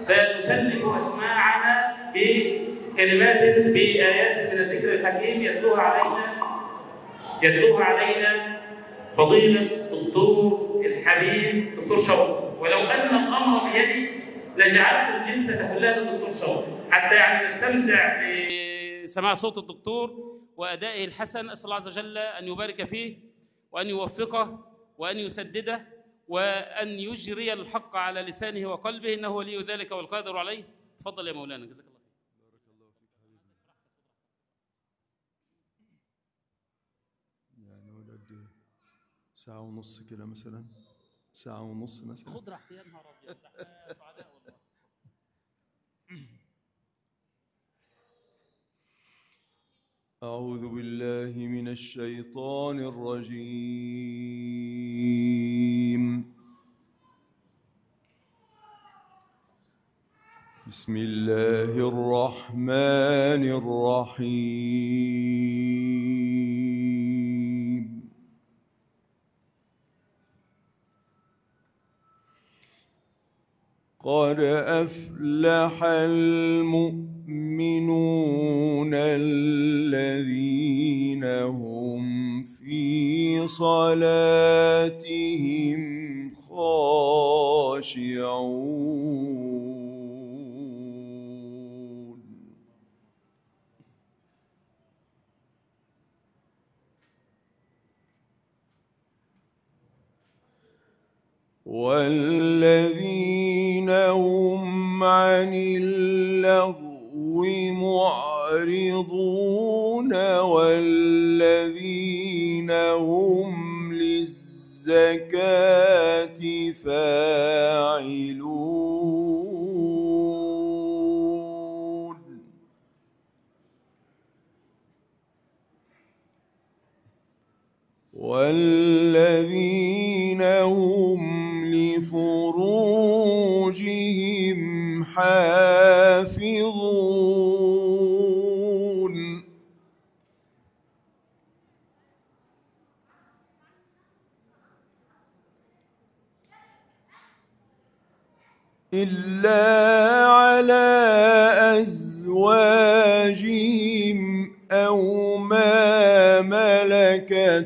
فنسلك أسماعنا بكلمات بآيات من الذكر الحكيم يتلوها علينا يتلوها علينا فضيلة الدكتور الحبيب دكتور شوقي ولو أن الأمر بيدي لجعلت الجلسة كلها للدكتور شوقي حتى يعني نستمتع بسماع صوت الدكتور وأدائه الحسن أسأل الله عز وجل أن يبارك فيه وأن يوفقه وأن يسدده وأن يجري الحق على لسانه وقلبه إنه ولي ذلك والقادر عليه تفضل يا مولانا جزاك الله يعني نقول قد ايه ساعة ونص كده مثلا ساعة ونص مثلا خد راحتي يا نهار أبيض احنا سعداء والله أعوذ بالله من الشيطان الرجيم بسم الله الرحمن الرحيم قد أفلح المؤمنون الذين هم في صلاتهم خاشعون والذين هم عن اللغو معرضون والذين هم للزكاة فاعلون والذين هم لفروجهم حافظون إلا على أزواجهم أو ما ملكت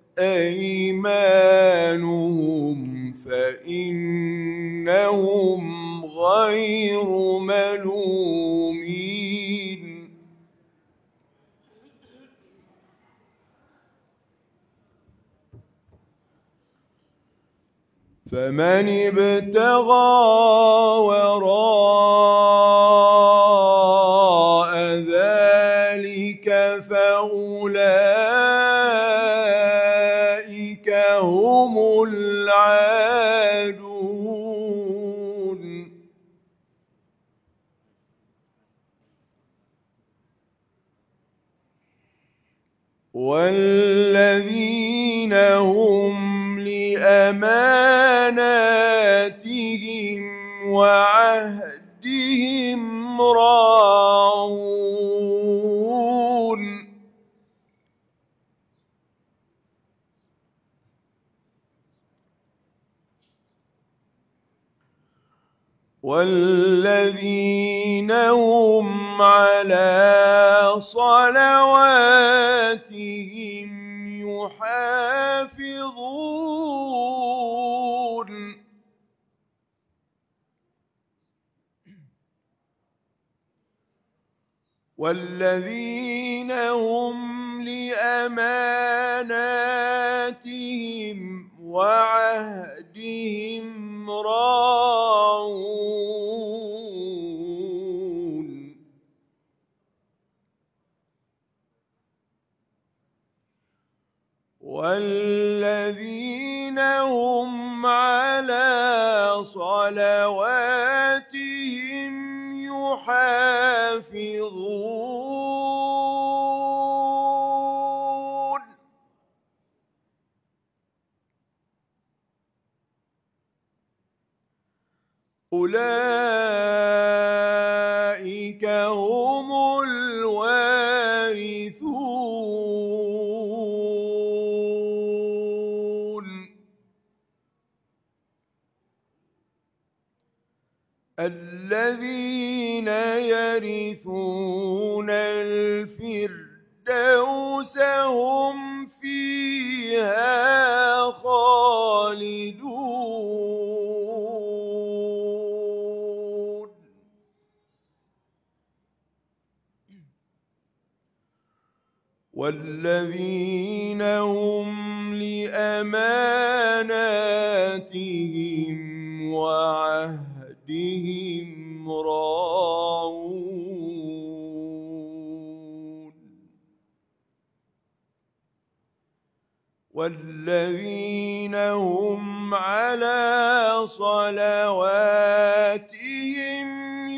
أيمانهم فإنهم غير ملومين فمن ابتغى وراء ذلك فأولئك هم العادون والذين هم لأماناتهم وعهدهم راعون والذين هم على صلواتهم يحافظون والذين هم لأماناتهم وعهدهم راعون والذين هم على صلواتهم يحافظون أولئك هم الوارثون الذين يرثون الفردوس هم فيها خالدون والذين هم لأماناتهم وعهدهم راعون والذين هم على صلواتهم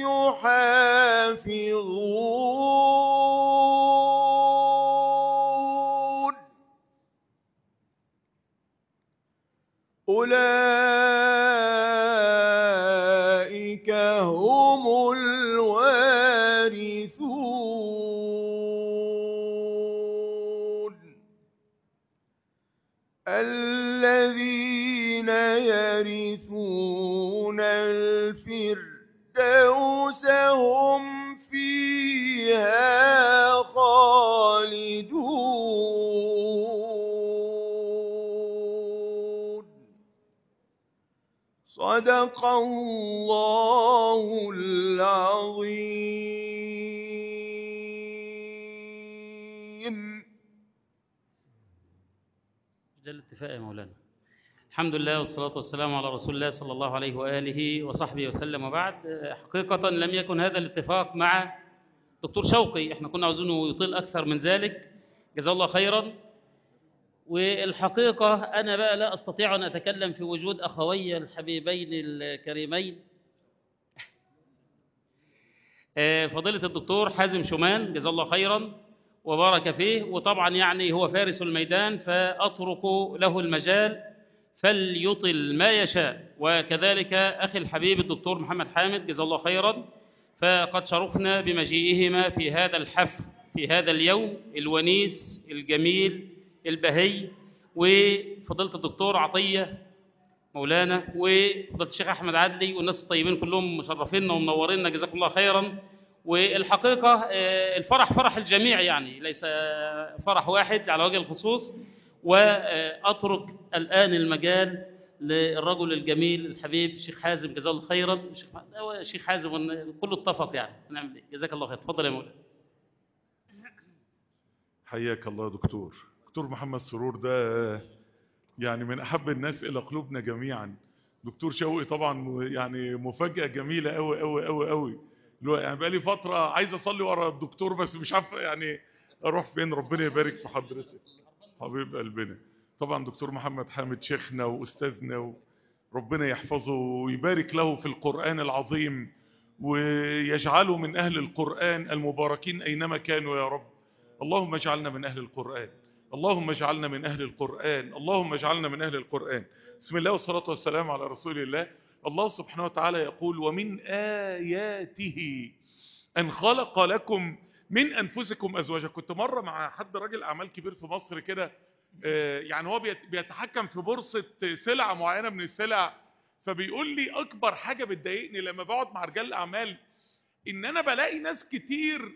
يحافظون أولئك هم الوارثون الذين يرثون الفردوس هم فيها خالدون صدق الله العظيم ده الاتفاق يا مولانا الحمد لله والصلاة والسلام على رسول الله صلى الله عليه وآله وصحبه وسلم وبعد حقيقة لم يكن هذا الاتفاق مع دكتور شوقي احنا كنا عاوزينه يطيل أكثر من ذلك جزاه الله خيرا والحقيقة أنا بقى لا أستطيع أن أتكلم في وجود أخوي الحبيبين الكريمين آه، فضيلة الدكتور حازم شومان جزاه الله خيرا وبارك فيه وطبعا يعني هو فارس الميدان فأترك له المجال فليطل ما يشاء وكذلك أخي الحبيب الدكتور محمد حامد جزاه الله خيرا فقد شرفنا بمجيئهما في هذا الحفل في هذا اليوم الونيس الجميل البهي وفضيلة الدكتور عطية مولانا وفضيلة الشيخ أحمد عدلي والناس الطيبين كلهم مشرفينا ومنورينا جزاكم الله خيرا والحقيقة آه، الفرح فرح الجميع يعني ليس فرح واحد على وجه الخصوص وأترك الآن المجال للرجل الجميل الحبيب الشيخ حازم جزاه الله خيرا الشيخ هو الشيخ حازم كله اتفق يعني نعمل ايه جزاك الله خير اتفضل يا مولانا حياك الله يا دكتور دكتور محمد سرور ده يعني من احب الناس الى قلوبنا جميعا دكتور شوقي طبعا م- يعني مفاجاه جميله قوي قوي قوي قوي اللي هو يعني بقالي فتره عايز اصلي ورا الدكتور بس مش عارف يعني اروح فين ربنا يبارك في حضرتك حبيب قلبنا طبعا دكتور محمد حامد شيخنا واستاذنا وربنا يحفظه ويبارك له في القران العظيم ويجعله من اهل القران المباركين اينما كانوا يا رب اللهم اجعلنا من أهل القرآن اللهم اجعلنا من أهل القرآن اللهم اجعلنا من أهل القرآن بسم الله والصلاة والسلام على رسول الله الله سبحانه وتعالى يقول ومن آياته أن خلق لكم من أنفسكم أزواجا كنت مرة مع حد راجل أعمال كبير في مصر كده آه، يعني هو بيت- بيتحكم في بورصة سلع معينة من السلع فبيقول لي أكبر حاجة بتضايقني لما بقعد مع رجال الأعمال إن أنا بلاقي ناس كتير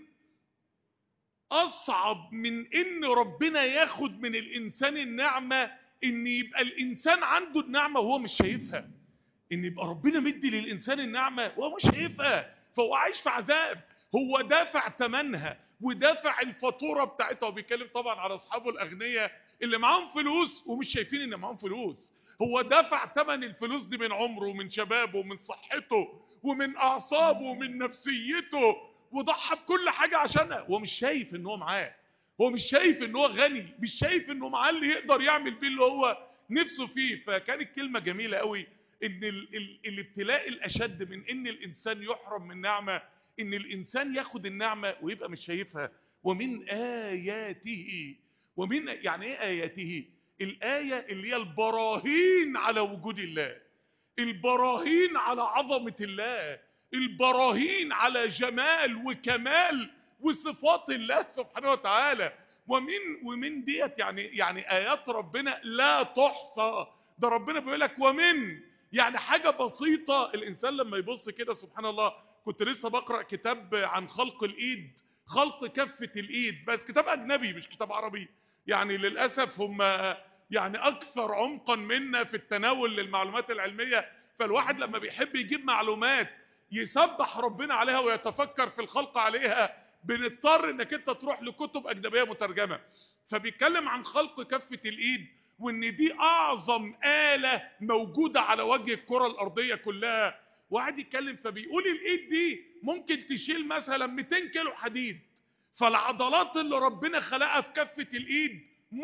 اصعب من ان ربنا ياخد من الانسان النعمة ان يبقى الانسان عنده النعمة وهو مش شايفها ان يبقى ربنا مدي للانسان النعمة وهو مش شايفها فهو عايش في عذاب هو دافع ثمنها ودافع الفاتورة بتاعتها وبيتكلم طبعا على اصحابه الاغنياء اللي معاهم فلوس ومش شايفين ان معاهم فلوس هو دفع ثمن الفلوس دي من عمره ومن شبابه ومن صحته ومن اعصابه ومن نفسيته وضحى بكل حاجة عشانها هو مش شايف ان هو معاه هو مش شايف ان هو غني مش شايف انه معاه اللي يقدر يعمل بيه اللي هو نفسه فيه فكانت كلمة جميلة قوي ان ال ال الابتلاء الاشد من ان الانسان يحرم من نعمة ان الانسان ياخد النعمة ويبقى مش شايفها ومن اياته ومن يعني ايه اياته الايه اللي هي البراهين على وجود الله البراهين على عظمه الله البراهين على جمال وكمال وصفات الله سبحانه وتعالى ومن ومن ديت يعني يعني ايات ربنا لا تحصى ده ربنا بيقول لك ومن يعني حاجة بسيطة الإنسان لما يبص كده سبحان الله كنت لسه بقرأ كتاب عن خلق الإيد خلق كفة الإيد بس كتاب أجنبي مش كتاب عربي يعني للأسف هم يعني أكثر عمقا منا في التناول للمعلومات العلمية فالواحد لما بيحب يجيب معلومات يسبح ربنا عليها ويتفكر في الخلق عليها بنضطر انك انت تروح لكتب اجنبيه مترجمه فبيتكلم عن خلق كفه الايد وان دي اعظم آلة موجودة على وجه الكرة الارضية كلها وقعد يتكلم فبيقول الايد دي ممكن تشيل مثلا 200 كيلو حديد فالعضلات اللي ربنا خلقها في كفة الايد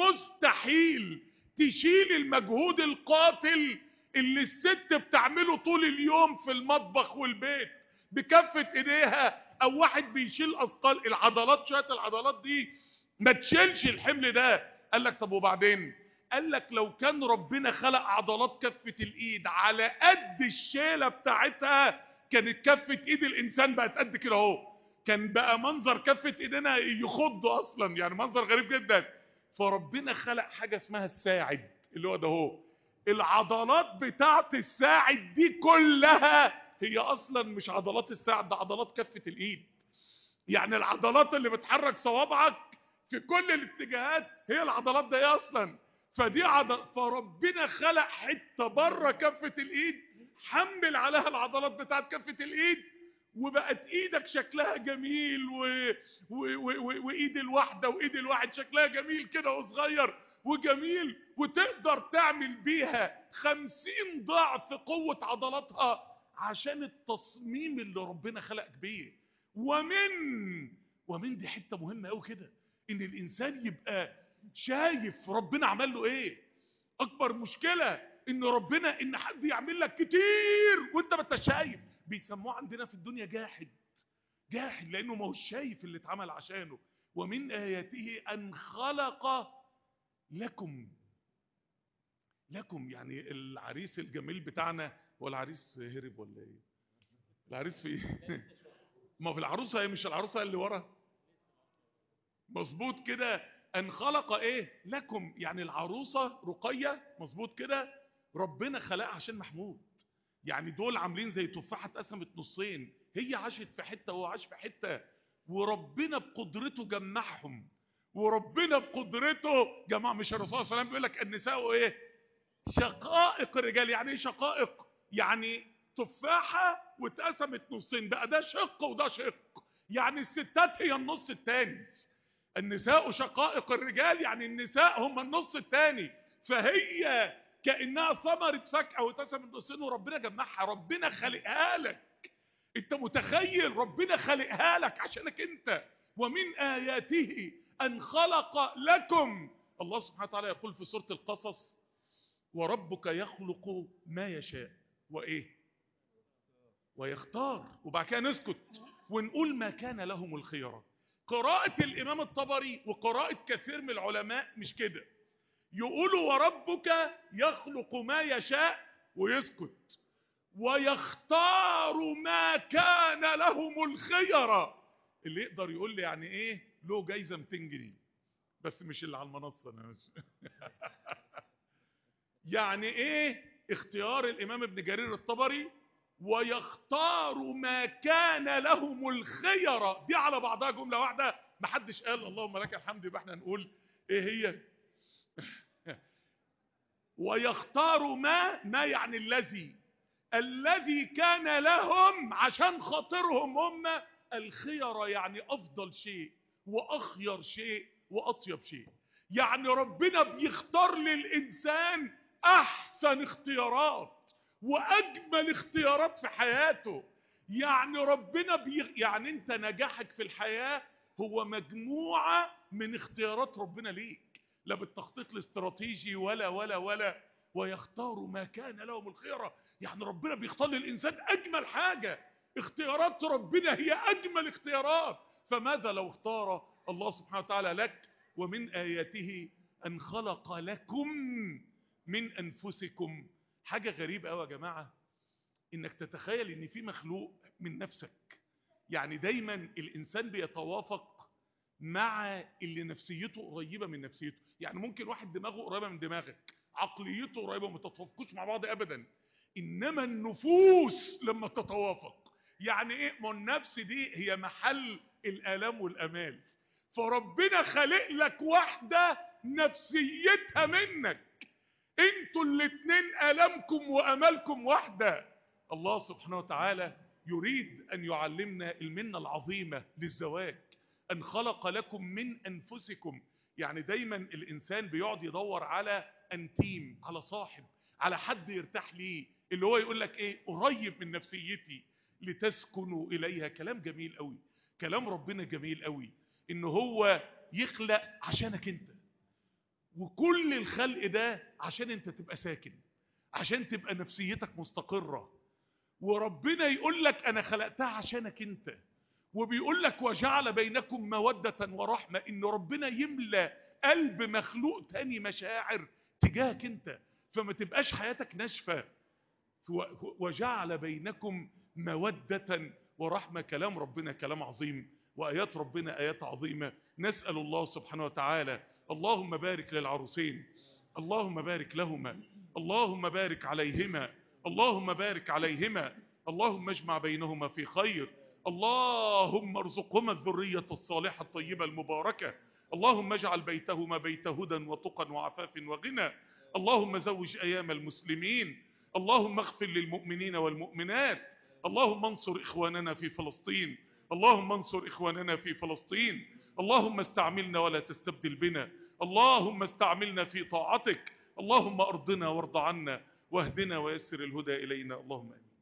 مستحيل تشيل المجهود القاتل اللي الست بتعمله طول اليوم في المطبخ والبيت بكفة ايديها او واحد بيشيل اثقال العضلات شوية العضلات دي ما تشيلش الحمل ده قال لك طب وبعدين قال لك لو كان ربنا خلق عضلات كفة الايد على قد الشيلة بتاعتها كانت كفة ايد الانسان بقت قد كده اهو كان بقى منظر كفة ايدينا يخض اصلا يعني منظر غريب جدا فربنا خلق حاجة اسمها الساعد اللي هو ده هو العضلات بتاعت الساعد دي كلها هي اصلا مش عضلات الساعد ده عضلات كفة الايد يعني العضلات اللي بتحرك صوابعك في كل الاتجاهات هي العضلات دي اصلا فدي عضل فربنا خلق حته بره كفه الايد حمل عليها العضلات بتاعت كفه الايد وبقت ايدك شكلها جميل و... و... و... و... وايد الواحده وايد الواحد شكلها جميل كده وصغير وجميل وتقدر تعمل بيها خمسين ضعف قوه عضلاتها عشان التصميم اللي ربنا خلقك بيه ومن ومن دي حته مهمه قوي كده ان الانسان يبقى شايف ربنا عمل له ايه اكبر مشكله ان ربنا ان حد يعمل لك كتير وانت ما انتش شايف بيسموه عندنا في الدنيا جاحد جاحد لانه ما هوش شايف اللي اتعمل عشانه ومن اياته ان خلق لكم لكم يعني العريس الجميل بتاعنا هو العريس هرب ولا ايه العريس في ما في العروسه هي مش العروسه اللي ورا مظبوط كده ان خلق ايه لكم يعني العروسه رقيه مظبوط كده ربنا خلقها عشان محمود يعني دول عاملين زي تفاحه اتقسمت نصين هي عاشت في حته وهو عاش في حته وربنا بقدرته جمعهم وربنا بقدرته جمع مش الرسول صلى الله عليه وسلم بيقول لك النساء ايه شقائق الرجال يعني ايه شقائق يعني تفاحه واتقسمت نصين بقى ده شق وده شق يعني الستات هي النص التاني النساء شقائق الرجال يعني النساء هم النص الثاني فهي كانها ثمره فاكهه واتقسمت نصين وربنا جمعها ربنا خلقها لك انت متخيل ربنا خلقها لك عشانك انت ومن اياته ان خلق لكم الله سبحانه وتعالى يقول في سوره القصص وربك يخلق ما يشاء وايه ويختار وبعد كده نسكت ونقول ما كان لهم الخيره قراءة الإمام الطبري وقراءة كثير من العلماء مش كده يقولوا وربك يخلق ما يشاء ويسكت ويختار ما كان لهم الخيرة اللي يقدر يقول لي يعني ايه له جايزة 200 جنيه بس مش اللي على المنصة أنا مش يعني ايه اختيار الامام ابن جرير الطبري ويختار ما كان لهم الخيرة دي على بعضها جملة واحدة محدش قال اللهم لك الحمد يبقى احنا نقول ايه هي ويختار ما ما يعني الذي الذي كان لهم عشان خاطرهم هم الخيرة يعني افضل شيء واخير شيء واطيب شيء يعني ربنا بيختار للانسان احسن اختيارات واجمل اختيارات في حياته يعني ربنا بي... يعني انت نجاحك في الحياة هو مجموعة من اختيارات ربنا ليك لا بالتخطيط الاستراتيجي ولا ولا ولا ويختار ما كان لهم الخيرة يعني ربنا بيختار للإنسان أجمل حاجة اختيارات ربنا هي أجمل اختيارات فماذا لو اختار الله سبحانه وتعالى لك ومن آياته أن خلق لكم من أنفسكم حاجة غريبة قوي يا جماعة انك تتخيل ان في مخلوق من نفسك يعني دايما الانسان بيتوافق مع اللي نفسيته قريبة من نفسيته يعني ممكن واحد دماغه قريبة من دماغك عقليته قريبة وما تتوافقوش مع بعض ابدا انما النفوس لما تتوافق يعني ايه ما النفس دي هي محل الالام والامال فربنا خالق لك واحده نفسيتها منك انتوا الاتنين الامكم وامالكم واحده الله سبحانه وتعالى يريد ان يعلمنا المنه العظيمه للزواج ان خلق لكم من انفسكم يعني دايما الانسان بيقعد يدور على انتيم على صاحب على حد يرتاح ليه اللي هو يقول لك ايه قريب من نفسيتي لتسكنوا اليها كلام جميل قوي كلام ربنا جميل قوي ان هو يخلق عشانك انت وكل الخلق ده عشان انت تبقى ساكن عشان تبقى نفسيتك مستقرة وربنا يقول لك انا خلقتها عشانك انت وبيقول لك وجعل بينكم مودة ورحمة ان ربنا يملى قلب مخلوق تاني مشاعر تجاهك انت فما تبقاش حياتك ناشفة وجعل بينكم مودة ورحمة كلام ربنا كلام عظيم وآيات ربنا آيات عظيمة نسأل الله سبحانه وتعالى اللهم بارك للعروسين اللهم بارك لهما اللهم بارك عليهما اللهم بارك عليهما اللهم اجمع بينهما في خير اللهم ارزقهما الذرية الصالحة الطيبة المباركة اللهم اجعل بيتهما بيت هدى وتقى وعفاف وغنى اللهم زوج أيام المسلمين اللهم اغفر للمؤمنين والمؤمنات اللهم انصر إخواننا في فلسطين اللهم انصر إخواننا في فلسطين اللهم استعملنا ولا تستبدل بنا اللهم استعملنا في طاعتك اللهم أرضنا وارض عنا واهدنا ويسر الهدى إلينا اللهم أمين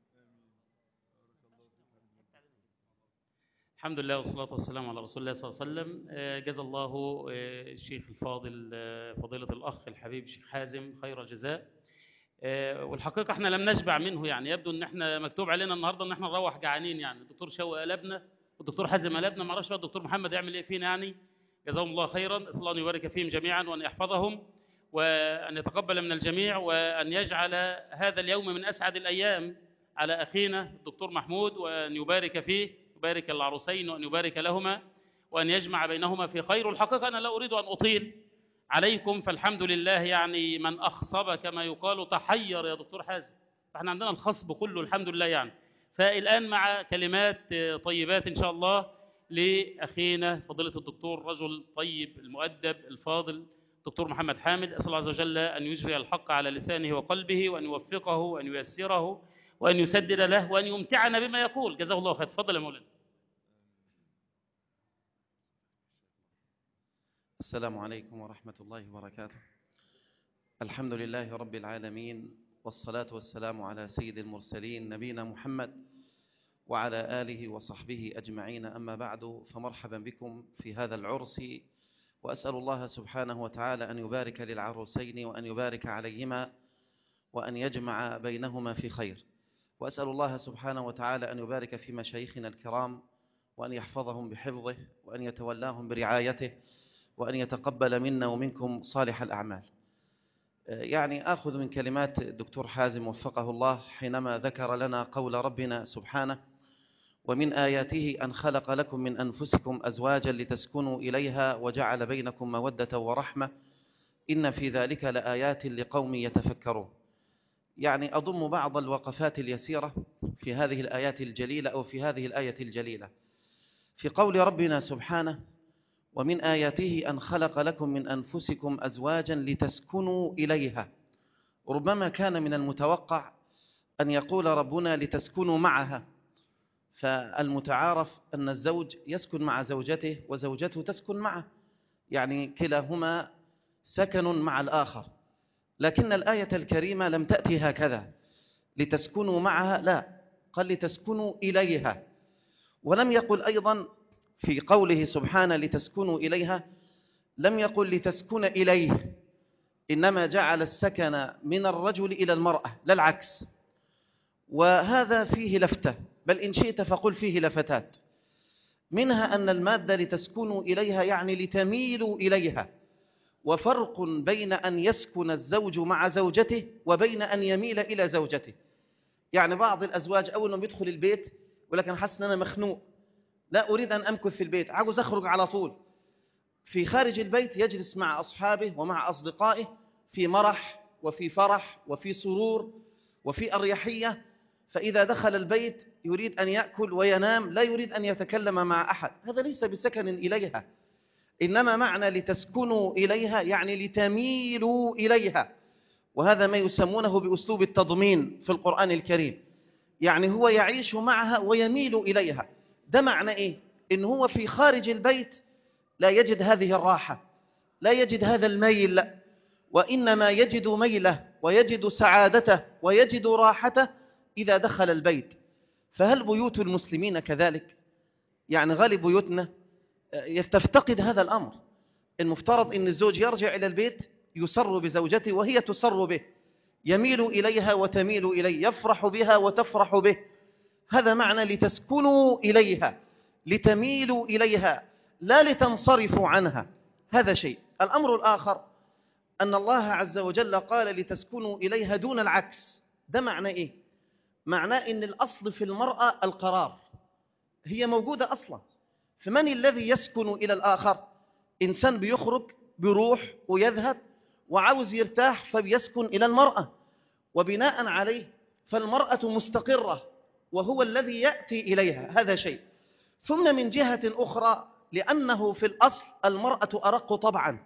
الحمد لله والصلاة والسلام على رسول الله صلى الله عليه وسلم آه، جزا الله آه، الشيخ الفاضل آه، فضيلة الأخ الحبيب الشيخ حازم خير الجزاء آه، والحقيقة احنا لم نشبع منه يعني يبدو ان احنا مكتوب علينا النهاردة ان احنا نروح جعانين يعني الدكتور شوقي قلبنا والدكتور حازم قلبنا ما اعرفش بقى الدكتور محمد يعمل ايه فينا يعني جزاهم الله خيرا اسال الله ان يبارك فيهم جميعا وان يحفظهم وان يتقبل من الجميع وان يجعل هذا اليوم من اسعد الايام على اخينا الدكتور محمود وان يبارك فيه يبارك العروسين وان يبارك لهما وان يجمع بينهما في خير والحقيقه انا لا اريد ان اطيل عليكم فالحمد لله يعني من اخصب كما يقال تحير يا دكتور حازم فاحنا عندنا الخصب كله الحمد لله يعني فالان مع كلمات طيبات ان شاء الله لاخينا فضيله الدكتور رجل طيب المؤدب الفاضل دكتور محمد حامد اسال الله عز وجل ان يجري الحق على لسانه وقلبه وان يوفقه وان ييسره وان يسدد له وان يمتعنا بما يقول جزاه الله خير تفضل يا مولانا السلام عليكم ورحمة الله وبركاته الحمد لله رب العالمين والصلاة والسلام على سيد المرسلين نبينا محمد وعلى آله وصحبه أجمعين أما بعد فمرحبا بكم في هذا العرس وأسأل الله سبحانه وتعالى أن يبارك للعروسين وأن يبارك عليهما وأن يجمع بينهما في خير وأسأل الله سبحانه وتعالى أن يبارك في مشايخنا الكرام وأن يحفظهم بحفظه وأن يتولاهم برعايته وأن يتقبل منا ومنكم صالح الأعمال يعني آخذ من كلمات الدكتور حازم وفقه الله حينما ذكر لنا قول ربنا سبحانه ومن آياته أن خلق لكم من أنفسكم أزواجا لتسكنوا إليها وجعل بينكم مودة ورحمة إن في ذلك لآيات لقوم يتفكرون يعني أضم بعض الوقفات اليسيرة في هذه الآيات الجليلة أو في هذه الآية الجليلة في قول ربنا سبحانه ومن آياته أن خلق لكم من أنفسكم أزواجا لتسكنوا إليها ربما كان من المتوقع أن يقول ربنا لتسكنوا معها فالمتعارف أن الزوج يسكن مع زوجته وزوجته تسكن معه يعني كلاهما سكن مع الآخر لكن الآية الكريمة لم تأتي هكذا لتسكنوا معها لا قال لتسكنوا إليها ولم يقل أيضا في قوله سبحانه لتسكنوا إليها لم يقل لتسكن إليه إنما جعل السكن من الرجل إلى المرأة لا العكس وهذا فيه لفتة بل إن شئت فقل فيه لفتات منها أن المادة لتسكنوا إليها يعني لتميلوا إليها وفرق بين أن يسكن الزوج مع زوجته وبين أن يميل إلى زوجته يعني بعض الأزواج أول ما يدخل البيت ولكن حاسس أن أنا مخنوق لا أريد أن أمكث في البيت عاوز أخرج على طول في خارج البيت يجلس مع أصحابه ومع أصدقائه في مرح وفي فرح وفي سرور وفي أريحية فإذا دخل البيت يريد أن يأكل وينام لا يريد أن يتكلم مع أحد هذا ليس بسكن إليها إنما معنى لتسكنوا إليها يعني لتميلوا إليها وهذا ما يسمونه بأسلوب التضمين في القرآن الكريم يعني هو يعيش معها ويميل إليها ده معنى إيه؟ إن هو في خارج البيت لا يجد هذه الراحة لا يجد هذا الميل وإنما يجد ميله ويجد سعادته ويجد راحته إذا دخل البيت فهل بيوت المسلمين كذلك؟ يعني غالب بيوتنا تفتقد هذا الأمر المفترض أن الزوج يرجع إلى البيت يسر بزوجته وهي تسر به يميل إليها وتميل إليه يفرح بها وتفرح به هذا معنى لتسكنوا إليها لتميلوا إليها لا لتنصرفوا عنها هذا شيء الأمر الآخر أن الله عز وجل قال لتسكنوا إليها دون العكس ده معنى إيه؟ معناه أن الأصل في المرأة القرار هي موجودة أصلا فمن الذي يسكن إلى الآخر إنسان بيخرج بيروح ويذهب وعاوز يرتاح فبيسكن إلى المرأة وبناء عليه فالمرأة مستقرة وهو الذي يأتي إليها هذا شيء ثم من جهة أخرى لأنه في الأصل المرأة أرق طبعا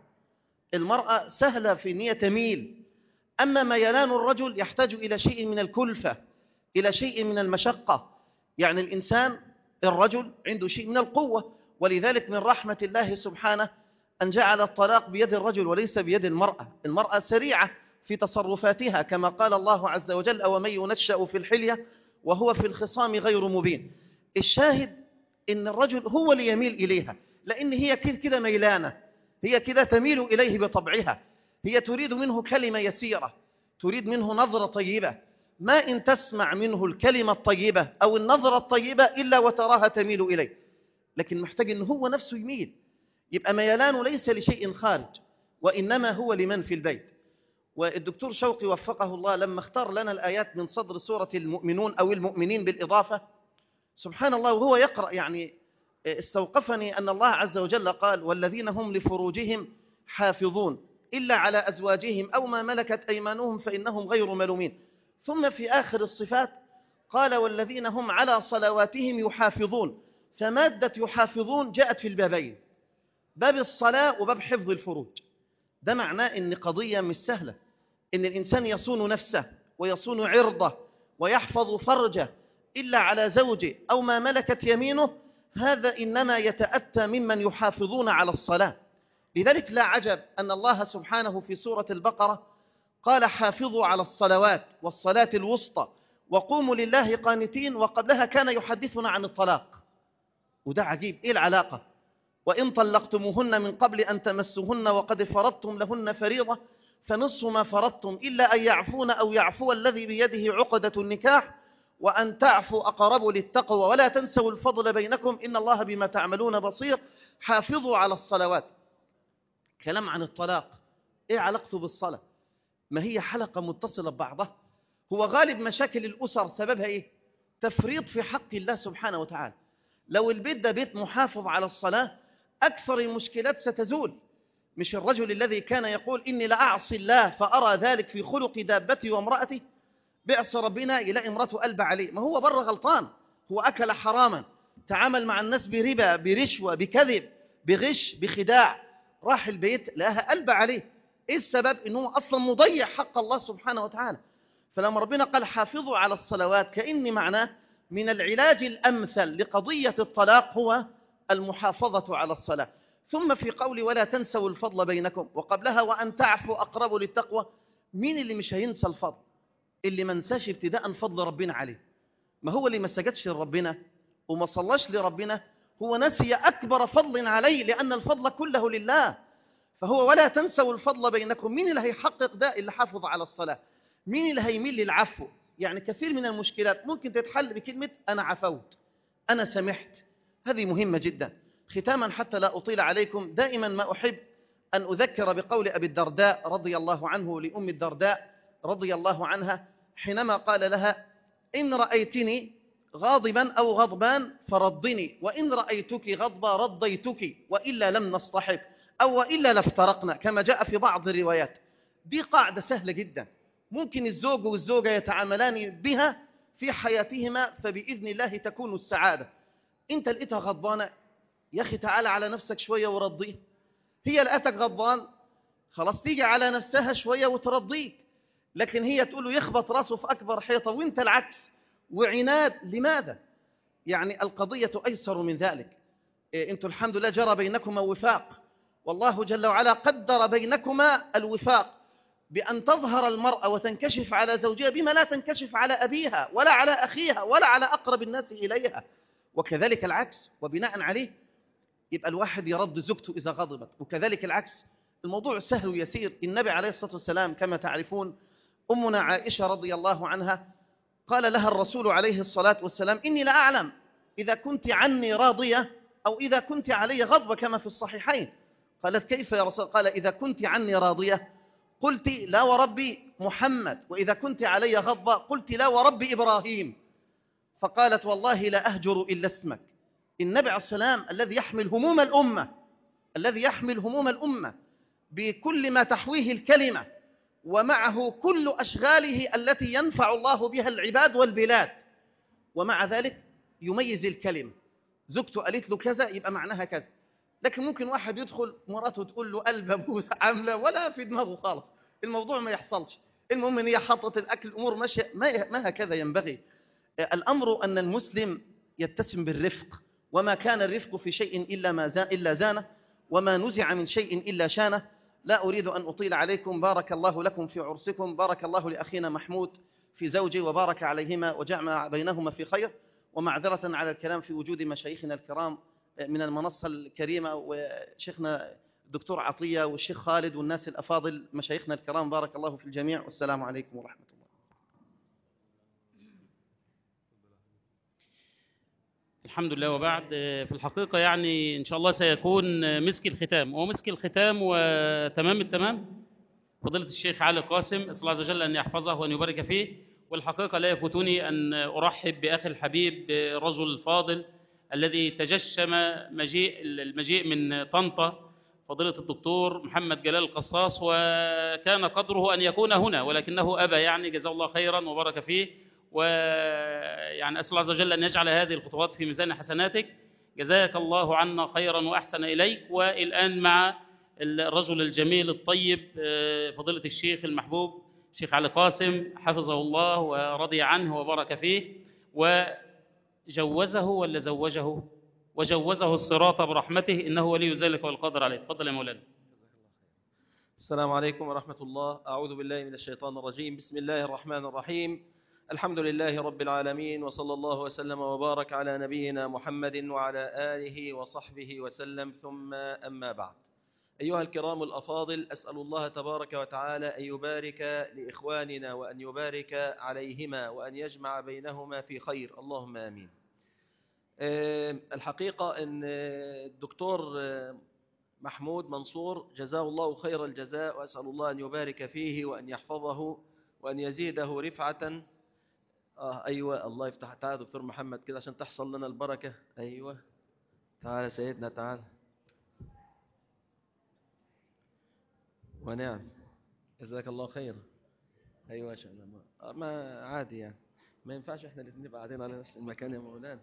المرأة سهلة في أن تميل أما ميلان الرجل يحتاج إلى شيء من الكلفة إلى شيء من المشقة يعني الإنسان الرجل عنده شيء من القوة ولذلك من رحمة الله سبحانه أن جعل الطلاق بيد الرجل وليس بيد المرأة المرأة سريعة في تصرفاتها كما قال الله عز وجل أو من ينشأ في الحلية وهو في الخصام غير مبين الشاهد إن الرجل هو اللي يميل إليها لأن هي كده كده ميلانة هي كده تميل إليه بطبعها هي تريد منه كلمة يسيرة تريد منه نظرة طيبة ما إن تسمع منه الكلمة الطيبة أو النظرة الطيبة إلا وتراها تميل إليه لكن محتاج أنه هو نفسه يميل يبقى ميلانه ليس لشيء خارج وإنما هو لمن في البيت والدكتور شوقي وفقه الله لما اختار لنا الآيات من صدر سورة المؤمنون أو المؤمنين بالإضافة سبحان الله وهو يقرأ يعني استوقفني أن الله عز وجل قال والذين هم لفروجهم حافظون إلا على أزواجهم أو ما ملكت أيمانهم فإنهم غير ملومين ثم في آخر الصفات قال والذين هم على صلواتهم يحافظون فمادة يحافظون جاءت في البابين باب الصلاة وباب حفظ الفروج ده معناه إن قضية مش سهلة إن الإنسان يصون نفسه ويصون عرضه ويحفظ فرجه إلا على زوجه أو ما ملكت يمينه هذا إنما يتأتى ممن يحافظون على الصلاة لذلك لا عجب أن الله سبحانه في سورة البقرة قال حافظوا على الصلوات والصلاة الوسطى وقوموا لله قانتين وقبلها كان يحدثنا عن الطلاق وده عجيب إيه العلاقة وإن طلقتموهن من قبل أن تمسوهن وقد فرضتم لهن فريضة فنصف ما فرضتم إلا أن يعفون أو يعفو الذي بيده عقدة النكاح وأن تعفوا أقرب للتقوى ولا تنسوا الفضل بينكم إن الله بما تعملون بصير حافظوا على الصلوات كلام عن الطلاق إيه علاقته بالصلاة ما هي حلقة متصلة ببعضها هو غالب مشاكل الأسر سببها إيه تفريط في حق الله سبحانه وتعالى لو البيت ده بيت محافظ على الصلاة أكثر المشكلات ستزول مش الرجل الذي كان يقول إني لأعصي الله فأرى ذلك في خلق دابتي وامرأتي بئس ربنا يلاقي امرأته قلب عليه ما هو بره غلطان هو أكل حراما تعامل مع الناس بربا برشوة بكذب بغش بخداع راح البيت لقاها قلب عليه ايه السبب انه اصلا مضيع حق الله سبحانه وتعالى فلما ربنا قال حافظوا على الصلوات كأن معناه من العلاج الأمثل لقضية الطلاق هو المحافظة على الصلاة ثم في قول ولا تنسوا الفضل بينكم وقبلها وأن تعفوا أقرب للتقوى مين اللي مش هينسى الفضل اللي ما نساش ابتداء فضل ربنا عليه ما هو اللي ما سجدش لربنا وما صلاش لربنا هو نسي أكبر فضل عليه لأن الفضل كله لله فهو ولا تنسوا الفضل بينكم مين اللي هيحقق ده اللي حافظ على الصلاة مين اللي هيميل للعفو يعني كثير من المشكلات ممكن تتحل بكلمة أنا عفوت أنا سمحت هذه مهمة جدا ختاما حتى لا أطيل عليكم دائما ما أحب أن أذكر بقول أبي الدرداء رضي الله عنه لأم الدرداء رضي الله عنها حينما قال لها إن رأيتني غاضبا أو غضبان فردني وإن رأيتك غضبا رضيتك وإلا لم نصطحب أو وإلا لافترقنا كما جاء في بعض الروايات دي قاعدة سهلة جدا ممكن الزوج والزوجة يتعاملان بها في حياتهما فبإذن الله تكون السعادة انت لقيتها غضبانة يا أخي تعالى على نفسك شوية ورضيه هي لقيتك غضبان خلاص تيجي على نفسها شوية وترضيك لكن هي تقول له يخبط راسه في أكبر حيطة وانت العكس وعناد لماذا يعني القضية أيسر من ذلك إيه انتم الحمد لله جرى بينكما وفاق والله جل وعلا قدر بينكما الوفاق بأن تظهر المرأة وتنكشف على زوجها بما لا تنكشف على أبيها ولا على أخيها ولا على أقرب الناس إليها وكذلك العكس وبناء عليه يبقى الواحد يرد زوجته إذا غضبت وكذلك العكس الموضوع سهل ويسير النبي عليه الصلاة والسلام كما تعرفون أمنا عائشة رضي الله عنها قال لها الرسول عليه الصلاة والسلام إني لا أعلم إذا كنت عني راضية أو إذا كنت علي غضبة كما في الصحيحين قالت كيف يا رسول قال إذا كنت عني راضية قلت لا ورب محمد وإذا كنت علي غضبة قلت لا ورب إبراهيم فقالت والله لا أهجر إلا اسمك النبي عليه السلام الذي يحمل هموم الأمة الذي يحمل هموم الأمة بكل ما تحويه الكلمة ومعه كل أشغاله التي ينفع الله بها العباد والبلاد ومع ذلك يميز الكلمة زوجته قالت له كذا يبقى معناها كذا لكن ممكن واحد يدخل مراته تقول له قلب ابوس عامله ولا في دماغه خالص الموضوع ما يحصلش المهم ان هي حطت الاكل الامور ماشيه ما ما هكذا ينبغي الامر ان المسلم يتسم بالرفق وما كان الرفق في شيء الا ما زان الا زانه وما نزع من شيء الا شانه لا اريد ان اطيل عليكم بارك الله لكم في عرسكم بارك الله لاخينا محمود في زوجي وبارك عليهما وجمع بينهما في خير ومعذره على الكلام في وجود مشايخنا الكرام من المنصة الكريمة وشيخنا الدكتور عطية والشيخ خالد والناس الأفاضل مشايخنا الكرام بارك الله في الجميع والسلام عليكم ورحمة الله الحمد لله وبعد في الحقيقة يعني إن شاء الله سيكون مسك الختام ومسك الختام وتمام التمام فضيلة الشيخ علي قاسم أسأل الله عز وجل أن يحفظه وأن يبارك فيه والحقيقة لا يفوتني أن أرحب بأخي الحبيب الرجل الفاضل الذي تجشم مجيء المجيء من طنطا فضيلة الدكتور محمد جلال القصاص وكان قدره أن يكون هنا ولكنه أبى يعني جزاه الله خيرا وبارك فيه ويعني أسأل الله عز وجل أن يجعل هذه الخطوات في ميزان حسناتك جزاك الله عنا خيرا وأحسن إليك والآن مع الرجل الجميل الطيب فضيلة الشيخ المحبوب الشيخ علي قاسم حفظه الله ورضي عنه وبارك فيه و جوزه ولا زوجه وجوزه الصراط برحمته إنه ولي ذلك والقادر عليه تفضل يا مولانا السلام عليكم ورحمة الله أعوذ بالله من الشيطان الرجيم بسم الله الرحمن الرحيم الحمد لله رب العالمين وصلى الله وسلم وبارك على نبينا محمد وعلى آله وصحبه وسلم ثم أما بعد أيها الكرام الأفاضل أسأل الله تبارك وتعالى أن يبارك لإخواننا وأن يبارك عليهما وأن يجمع بينهما في خير اللهم آمين الحقيقة أن الدكتور محمود منصور جزاه الله خير الجزاء وأسأل الله أن يبارك فيه وأن يحفظه وأن يزيده رفعة آه أيوة الله يفتح تعالى دكتور محمد كده عشان تحصل لنا البركة أيوة تعالى سيدنا تعالى ونعم جزاك الله خيرا ايوه يا شاء الله ما عادي يعني ما ينفعش احنا الاثنين نبقى قاعدين على نفس المكان يا مولانا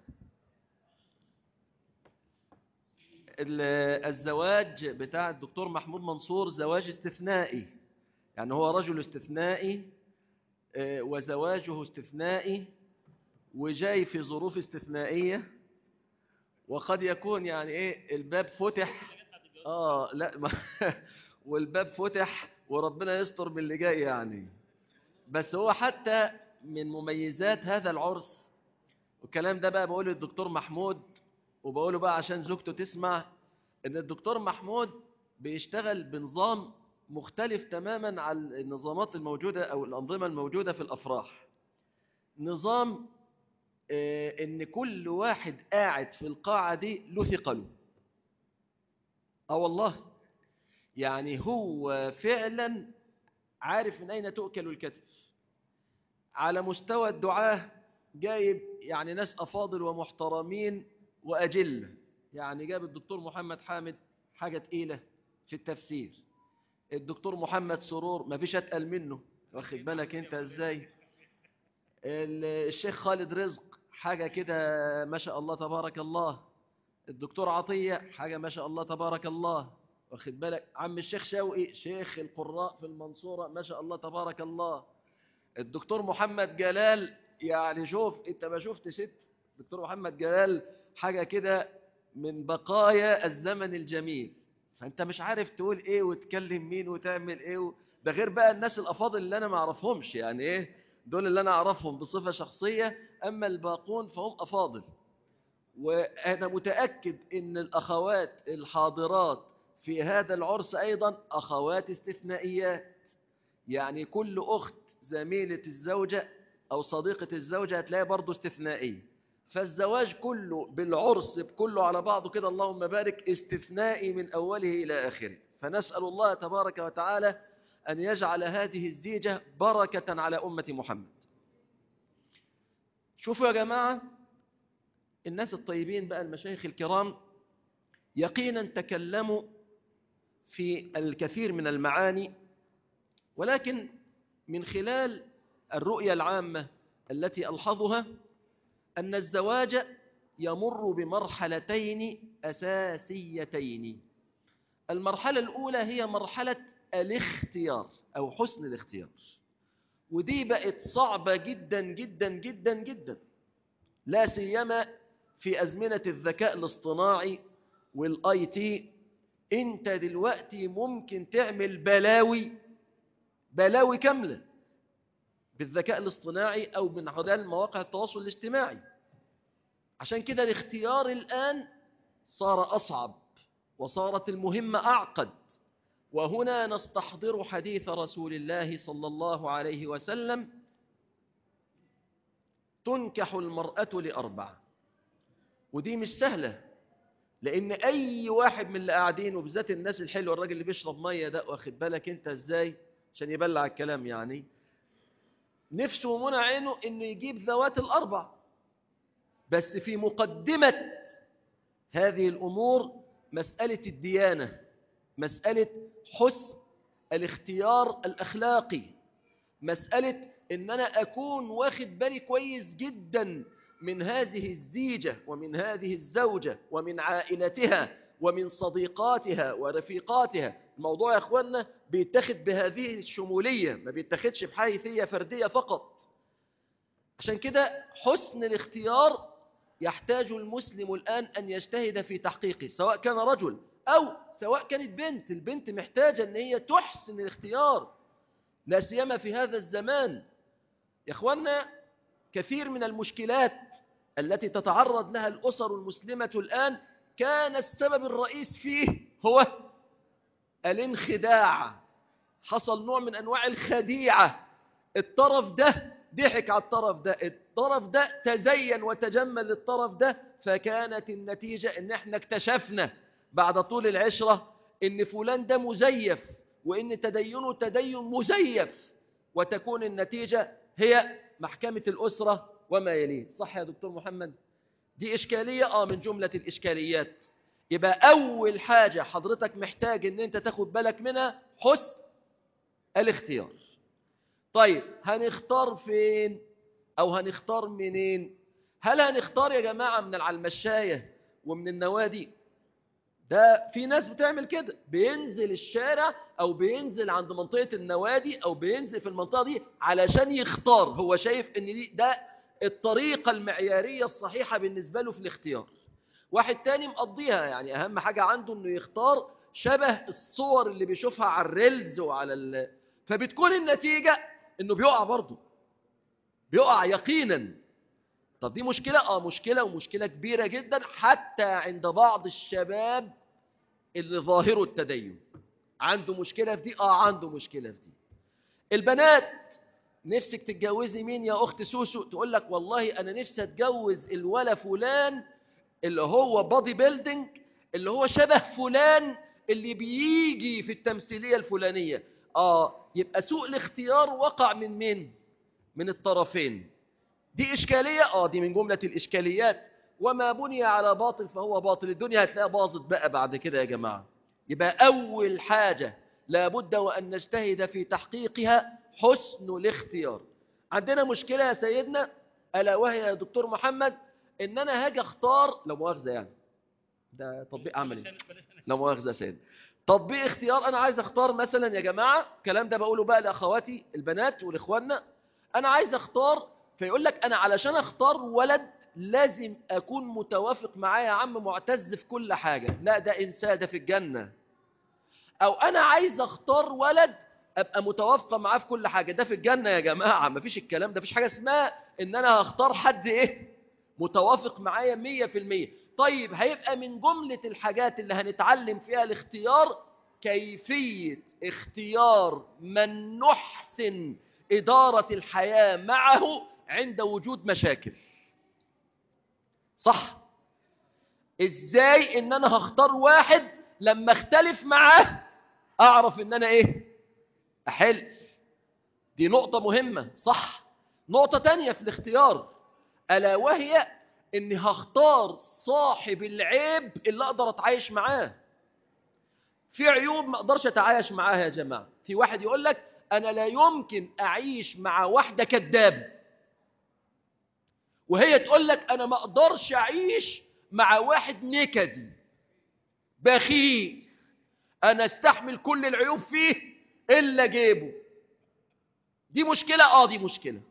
الزواج بتاع الدكتور محمود منصور زواج استثنائي يعني هو رجل استثنائي وزواجه استثنائي وجاي في ظروف استثنائية وقد يكون يعني ايه الباب فتح اه لا ما والباب فتح وربنا يستر باللي جاي يعني بس هو حتى من مميزات هذا العرس والكلام ده بقى بقوله الدكتور محمود وبقوله بقى عشان زوجته تسمع ان الدكتور محمود بيشتغل بنظام مختلف تماما عن النظامات الموجودة او الانظمة الموجودة في الافراح نظام آه ان كل واحد قاعد في القاعة دي له ثقله اه والله يعني هو فعلا عارف من أين تؤكل الكتف على مستوى الدعاة جايب يعني ناس أفاضل ومحترمين وأجلة يعني جاب الدكتور محمد حامد حاجة تقيلة في التفسير الدكتور محمد سرور ما فيش أتقل منه واخد بالك انت ازاي ال- الشيخ خالد رزق حاجة كده ما شاء الله تبارك الله الدكتور عطية حاجة ما شاء الله تبارك الله واخد بالك عم الشيخ شوقي شيخ القراء في المنصورة ما شاء الله تبارك الله الدكتور محمد جلال يعني شوف انت ما شفت ست دكتور محمد جلال حاجة كده من بقايا الزمن الجميل فانت مش عارف تقول ايه وتكلم مين وتعمل ايه و... ده غير بقى الناس الافاضل اللي انا ما اعرفهمش يعني ايه دول اللي انا اعرفهم بصفة شخصية اما الباقون فهم افاضل وانا متأكد ان الاخوات الحاضرات في هذا العرس ايضا اخوات استثنائيات يعني كل اخت زميلة الزوجة او صديقة الزوجة هتلاقيها برضه استثنائية فالزواج كله بالعرس بكله على بعضه كده اللهم بارك استثنائي من أوله إلى آخره فنسأل الله تبارك وتعالى أن يجعل هذه الزيجة بركة على أمة محمد شوفوا يا جماعة الناس الطيبين بقى المشايخ الكرام يقينا تكلموا في الكثير من المعاني ولكن من خلال الرؤية العامة التي ألحظها أن الزواج يمر بمرحلتين أساسيتين المرحلة الأولى هي مرحلة الاختيار أو حسن الاختيار ودي بقت صعبة جدا جدا جدا جدا لا سيما في أزمنة الذكاء الاصطناعي والاي تي انت دلوقتي ممكن تعمل بلاوي بلاوي كامله بالذكاء الاصطناعي أو من خلال مواقع التواصل الاجتماعي عشان كده الاختيار الآن صار أصعب وصارت المهمة أعقد وهنا نستحضر حديث رسول الله صلى الله عليه وسلم تنكح المرأة لأربع ودي مش سهلة لأن أي واحد من اللي قاعدين وبالذات الناس الحلوة الراجل اللي بيشرب مية ده واخد بالك أنت إزاي عشان يبلع الكلام يعني نفسه ومنى عينه انه يجيب ذوات الاربع بس في مقدمة هذه الامور مسألة الديانة مسألة حسن الاختيار الاخلاقي مسألة ان انا اكون واخد بالي كويس جدا من هذه الزيجة ومن هذه الزوجة ومن عائلتها ومن صديقاتها ورفيقاتها الموضوع يا اخوانا بيتخذ بهذه الشمولية ما بيتخذش بحيثية فردية فقط عشان كده حسن الاختيار يحتاج المسلم الآن أن يجتهد في تحقيقه سواء كان رجل أو سواء كانت بنت البنت محتاجة أن هي تحسن الاختيار لا سيما في هذا الزمان يا اخوانا كثير من المشكلات التي تتعرض لها الأسر المسلمة الآن كان السبب الرئيس فيه هو الانخداع حصل نوع من أنواع الخديعة الطرف ده ضحك على الطرف ده الطرف ده تزين وتجمل للطرف ده فكانت النتيجة ان احنا اكتشفنا بعد طول العشرة ان فلان ده مزيف وان تدينه تدين مزيف وتكون النتيجة هي محكمة الأسرة وما يليه صح يا دكتور محمد دي إشكالية آه من جملة الإشكاليات يبقى أول حاجة حضرتك محتاج إن أنت تاخد بالك منها حسن الاختيار طيب هنختار فين أو هنختار منين هل هنختار يا جماعة من العلمشاية ومن النوادي ده في ناس بتعمل كده بينزل الشارع او بينزل عند منطقة النوادي او بينزل في المنطقة دي علشان يختار هو شايف ان دي ده الطريقة المعيارية الصحيحة بالنسبة له في الاختيار واحد تاني مقضيها يعني اهم حاجة عنده انه يختار شبه الصور اللي بيشوفها على الريلز وعلى ال... فبتكون النتيجة انه بيقع برضه بيقع يقينا طب دي مشكلة اه مشكلة ومشكلة كبيرة جدا حتى عند بعض الشباب اللي ظاهره التدين عنده مشكلة في دي اه عنده مشكلة في دي البنات نفسك تتجوزي مين يا اخت سوسو تقول لك والله انا نفسي اتجوز الولا فلان اللي هو بادي بيلدينج اللي هو شبه فلان اللي بيجي في التمثيلية الفلانية اه يبقى سوء الاختيار وقع من مين من الطرفين دي إشكالية آه دي من جملة الإشكاليات وما بني على باطل فهو باطل الدنيا هتلاقيها باظت بقى بعد كده يا جماعة يبقى أول حاجة لابد وأن نجتهد في تحقيقها حسن الاختيار عندنا مشكلة يا سيدنا ألا وهي يا دكتور محمد إن أنا هاجي أختار لا مؤاخذة يعني ده تطبيق عملي لا مؤاخذة يا سيدنا تطبيق اختيار أنا عايز أختار مثلا يا جماعة الكلام ده بقوله بقى لأخواتي البنات والإخواننا أنا عايز أختار فيقول لك أنا علشان أختار ولد لازم أكون متوافق معاه يا عم معتز في كل حاجة لا ده إنسان ده في الجنة أو أنا عايز أختار ولد أبقى متوافقة معاه في كل حاجة ده في الجنة يا جماعة مفيش الكلام ده مفيش حاجة اسمها إن أنا هختار حد إيه متوافق معايا مية في المية طيب هيبقى من جملة الحاجات اللي هنتعلم فيها الاختيار كيفية اختيار من نحسن إدارة الحياة معه عند وجود مشاكل صح ازاي ان انا هختار واحد لما اختلف معاه اعرف ان انا ايه احل دي نقطة مهمة صح نقطة تانية في الاختيار الا وهي اني هختار صاحب العيب اللي اقدر اتعايش معاه في عيوب ما اقدرش اتعايش معاها يا جماعة في واحد يقول لك انا لا يمكن اعيش مع واحدة كذاب وهي تقول لك انا ما اقدرش اعيش مع واحد نكدي بخيل انا استحمل كل العيوب فيه الا جيبه دي مشكلة اه دي مشكلة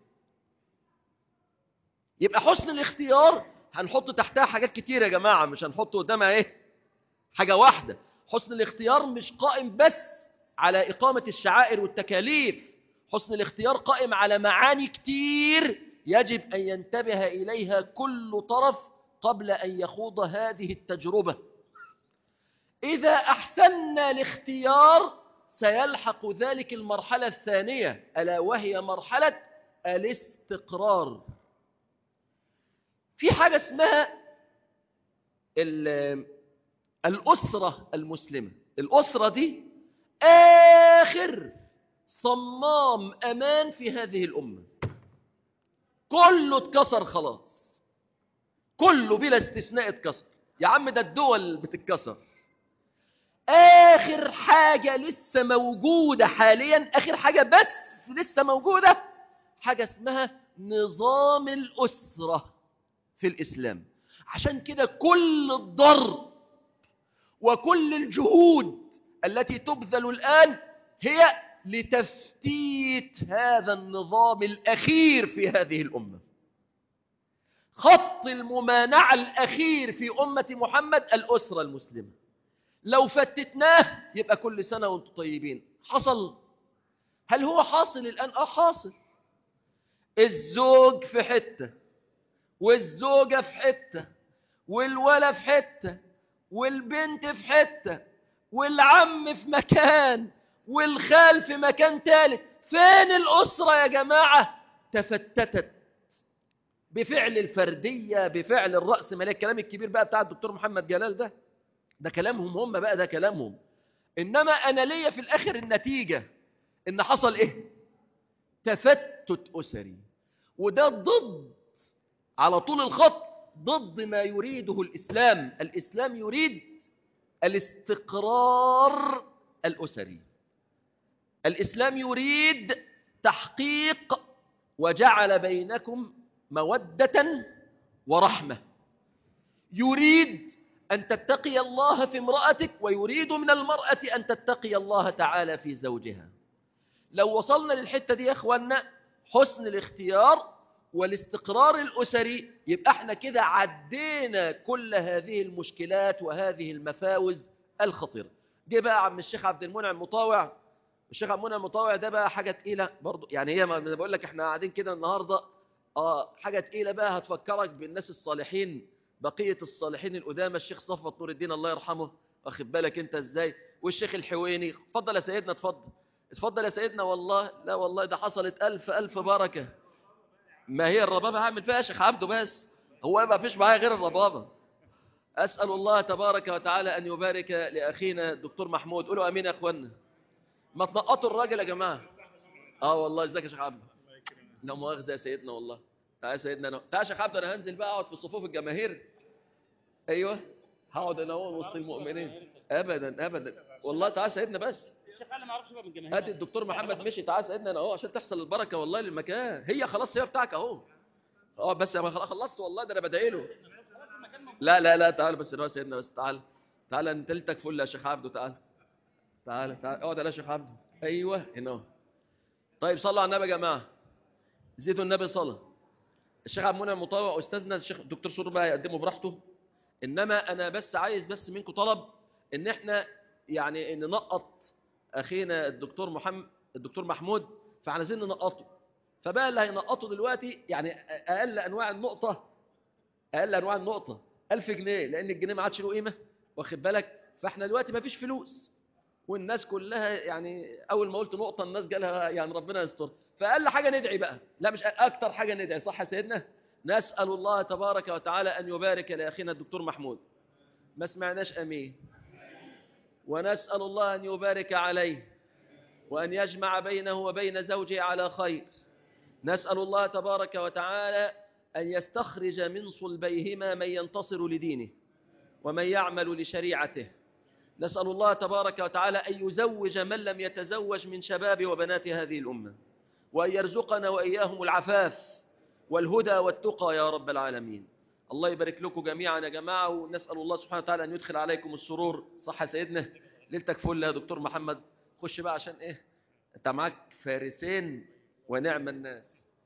يبقى حسن الاختيار هنحط تحتها حاجات كتير يا جماعة مش هنحط قدامها ايه حاجة واحدة حسن الاختيار مش قائم بس على إقامة الشعائر والتكاليف حسن الاختيار قائم على معاني كتير يجب أن ينتبه إليها كل طرف قبل أن يخوض هذه التجربة إذا أحسننا الاختيار سيلحق ذلك المرحلة الثانية ألا وهي مرحلة الاستقرار في حاجة اسمها ال- الأسرة المسلمة الأسرة دي آخر صمام أمان في هذه الأمة كله اتكسر خلاص كله بلا استثناء اتكسر يا عم ده الدول بتتكسر آخر حاجة لسه موجودة حاليا آخر حاجة بس لسه موجودة حاجة اسمها نظام الأسرة في الإسلام عشان كده كل الضرب وكل الجهود التي تبذل الآن هي لتفتيت هذا النظام الأخير في هذه الأمة خط الممانعة الأخير في أمة محمد الأسرة المسلمة لو فتتناه يبقى كل سنة وانتم طيبين حصل هل هو حاصل الآن؟ آه حاصل الزوج في حتة والزوجة في حتة والولد في حتة والبنت في حتة والعم في مكان والخال في مكان ثالث فين الأسرة يا جماعة تفتتت بفعل الفردية بفعل الرأس مالية الكلام الكبير بقى بتاع الدكتور محمد جلال ده ده كلامهم هم بقى ده كلامهم إنما أنا ليا في الآخر النتيجة إن حصل إيه تفتت أسري وده ضد على طول الخط ضد ما يريده الإسلام الإسلام يريد الاستقرار الأسري الإسلام يريد تحقيق وجعل بينكم مودة ورحمة يريد أن تتقي الله في امرأتك ويريد من المرأة أن تتقي الله تعالى في زوجها لو وصلنا للحتة دي يا أخوانا حسن الاختيار والاستقرار الأسري يبقى احنا كده عدينا كل هذه المشكلات وهذه المفاوز الخطيرة جه بقى عم الشيخ عبد المنعم مطاوع الشيخ عبد المنعم مطاوع ده بقى حاجة تقيلة برضو يعني هي ما أنا بقول لك احنا قاعدين كده النهاردة اه حاجة تقيلة بقى هتفكرك بالناس الصالحين بقية الصالحين القدامى الشيخ صفوت نور الدين الله يرحمه واخد بالك انت ازاي والشيخ الحويني اتفضل يا سيدنا اتفضل اتفضل يا سيدنا والله لا والله ده حصلت ألف ألف بركة ما هي الربابة هعمل فيها يا شيخ عبده بس هو ما فيش معايا غير الربابة أسأل الله تبارك وتعالى أن يبارك لأخينا الدكتور محمود قولوا أمين يا أخوانا ما تنقطوا الراجل يا جماعة آه والله ازيك يا شيخ عبده لا مؤاخذة يا سيدنا والله تعال يا سيدنا أنا تعال يا شيخ عبده أنا هنزل بقى أقعد في صفوف الجماهير أيوه هقعد أنا هو وسط المؤمنين أبدا أبدا والله تعال سيدنا بس الشيخ علي ما يعرفش بقى من الجماهير هات الدكتور محمد مشي تعال سيدنا انا اهو عشان تحصل البركه والله للمكان هي خلاص هي بتاعك اهو اه بس ما خلاص خلصت والله ده انا بدعي له لا لا لا تعال بس نوع سيدنا بس تعال تعال انت ليلتك فل يا شيخ عبده تعال تعال تعال اقعد يا شيخ عبده ايوه هنا اهو. طيب صلوا على النبي يا جماعه زيدوا النبي صلاه الشيخ عبد المنعم مطوع استاذنا الشيخ الدكتور سرور بقى يقدمه براحته انما انا بس عايز بس منكم طلب ان احنا يعني ننقط اخينا الدكتور محمد الدكتور محمود فعايزين ننقطه فبقى اللي هينقطه دلوقتي يعني اقل انواع النقطه اقل انواع النقطه 1000 جنيه لان الجنيه ما عادش له قيمه واخد بالك فاحنا دلوقتي ما فيش فلوس والناس كلها يعني اول ما قلت نقطه الناس جالها يعني ربنا يستر فاقل حاجه ندعي بقى لا مش اكتر حاجه ندعي صح يا سيدنا نسال الله تبارك وتعالى ان يبارك لاخينا الدكتور محمود ما سمعناش امين ونسال الله ان يبارك عليه وان يجمع بينه وبين زوجه على خير نسال الله تبارك وتعالى ان يستخرج من صلبيهما من ينتصر لدينه ومن يعمل لشريعته نسأل الله تبارك وتعالى أن يزوج من لم يتزوج من شباب وبنات هذه الأمة وأن يرزقنا وإياهم العفاف والهدى والتقى يا رب العالمين الله يبارك لكم جميعا يا جماعة ونسأل الله سبحانه وتعالى أن يدخل عليكم السرور صح يا سيدنا ليلتك فل يا دكتور محمد خش بقى عشان إيه أنت معاك فارسين ونعم الناس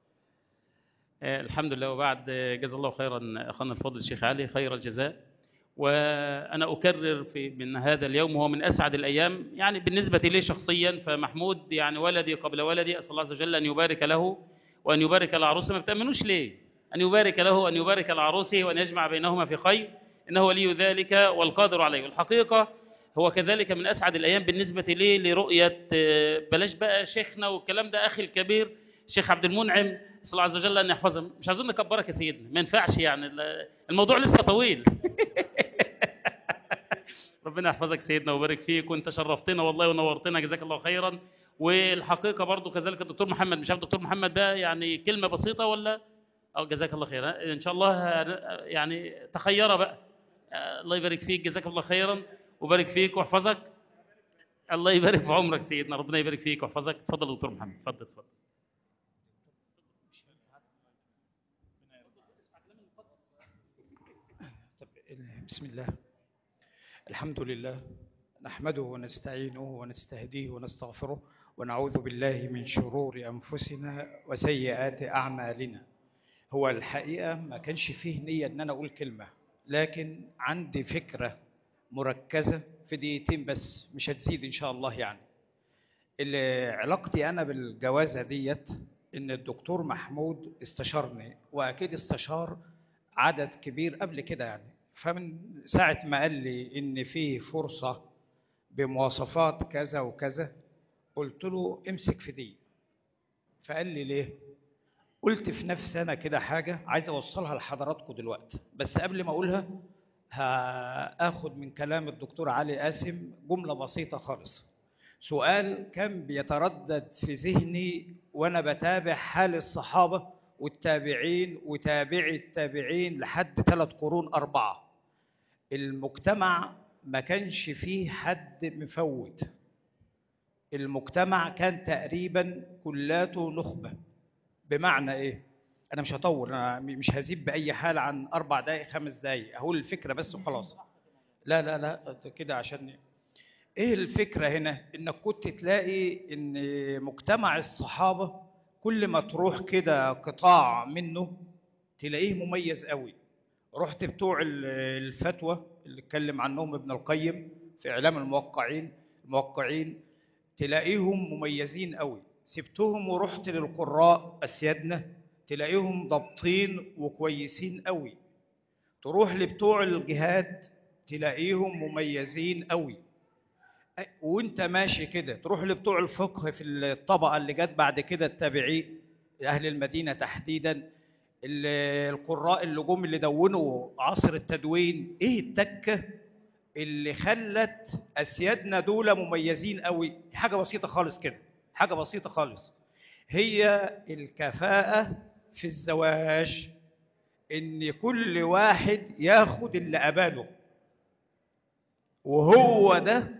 آه، الحمد لله وبعد آه، جزا الله خيرا اخانا الفاضل الشيخ علي خير الجزاء وانا اكرر في من هذا اليوم هو من اسعد الايام يعني بالنسبه لي شخصيا فمحمود يعني ولدي قبل ولدي اسال الله عز وجل ان يبارك له وان يبارك العروس ما بتامنوش ليه ان يبارك له وان يبارك العروس وان يجمع بينهما في خير انه ولي ذلك والقادر عليه والحقيقه هو كذلك من اسعد الايام بالنسبه لي لرؤيه آه، بلاش بقى شيخنا والكلام ده اخي الكبير الشيخ عبد المنعم اسال الله عز وجل ان يحفظه مش عايزين نكبرك يا سيدنا ما ينفعش يعني ال- الموضوع لسه طويل ربنا يحفظك سيدنا ويبارك فيك وانت شرفتنا والله ونورتنا جزاك الله خيرا والحقيقه برضو كذلك الدكتور محمد مش عارف دكتور محمد بقى يعني كلمه بسيطه ولا او جزاك الله خيرا ان شاء الله هن- يعني تخيره بقى آه، الله يبارك فيك جزاك الله خيرا وبارك فيك واحفظك الله يبارك في عمرك سيدنا ربنا يبارك فيك واحفظك اتفضل يا دكتور محمد اتفضل اتفضل طب بسم الله الحمد لله نحمده ونستعينه ونستهديه ونستغفره ونعوذ بالله من شرور أنفسنا وسيئات أعمالنا هو الحقيقة ما كانش فيه نية أن أنا أقول كلمة لكن عندي فكرة مركزة في دقيقتين بس مش هتزيد إن شاء الله يعني اللي علاقتي أنا بالجوازة ديت إن الدكتور محمود استشارني وأكيد استشار عدد كبير قبل كده يعني فمن ساعة ما قال لي إن فيه فرصة بمواصفات كذا وكذا قلت له امسك في دي فقال لي ليه؟ قلت في نفسي أنا كده حاجة عايز أوصلها لحضراتكم دلوقتي بس قبل ما أقولها هاخد من كلام الدكتور علي قاسم جملة بسيطة خالص سؤال كان بيتردد في ذهني وأنا بتابع حال الصحابة والتابعين وتابعي التابعين لحد ثلاث قرون أربعة المجتمع ما كانش فيه حد مفوت المجتمع كان تقريبا كلاته نخبة بمعنى إيه؟ أنا مش هطول أنا مش هزيد بأي حال عن أربع دقايق خمس دقايق هقول الفكرة بس وخلاص لا لا لا كده عشان إيه الفكرة هنا؟ إنك كنت تلاقي إن مجتمع الصحابة كل ما تروح كده قطاع منه تلاقيه مميز قوي رحت بتوع ال- الفتوى اللي اتكلم عنهم ابن القيم في اعلام الموقعين الموقعين تلاقيهم مميزين قوي سبتهم ورحت للقراء اسيادنا تلاقيهم ضابطين وكويسين قوي تروح لبتوع الجهاد تلاقيهم مميزين قوي أي- وانت ماشي كده تروح لبتوع الفقه في الطبقه اللي جت بعد كده التابعين اهل المدينه تحديدا ال- القراء اللي جم اللي دونوا عصر التدوين ايه التكه اللي خلت اسيادنا دول مميزين قوي حاجه بسيطه خالص كده حاجه بسيطه خالص هي الكفاءه في الزواج ان كل واحد ياخد اللي قباله وهو ده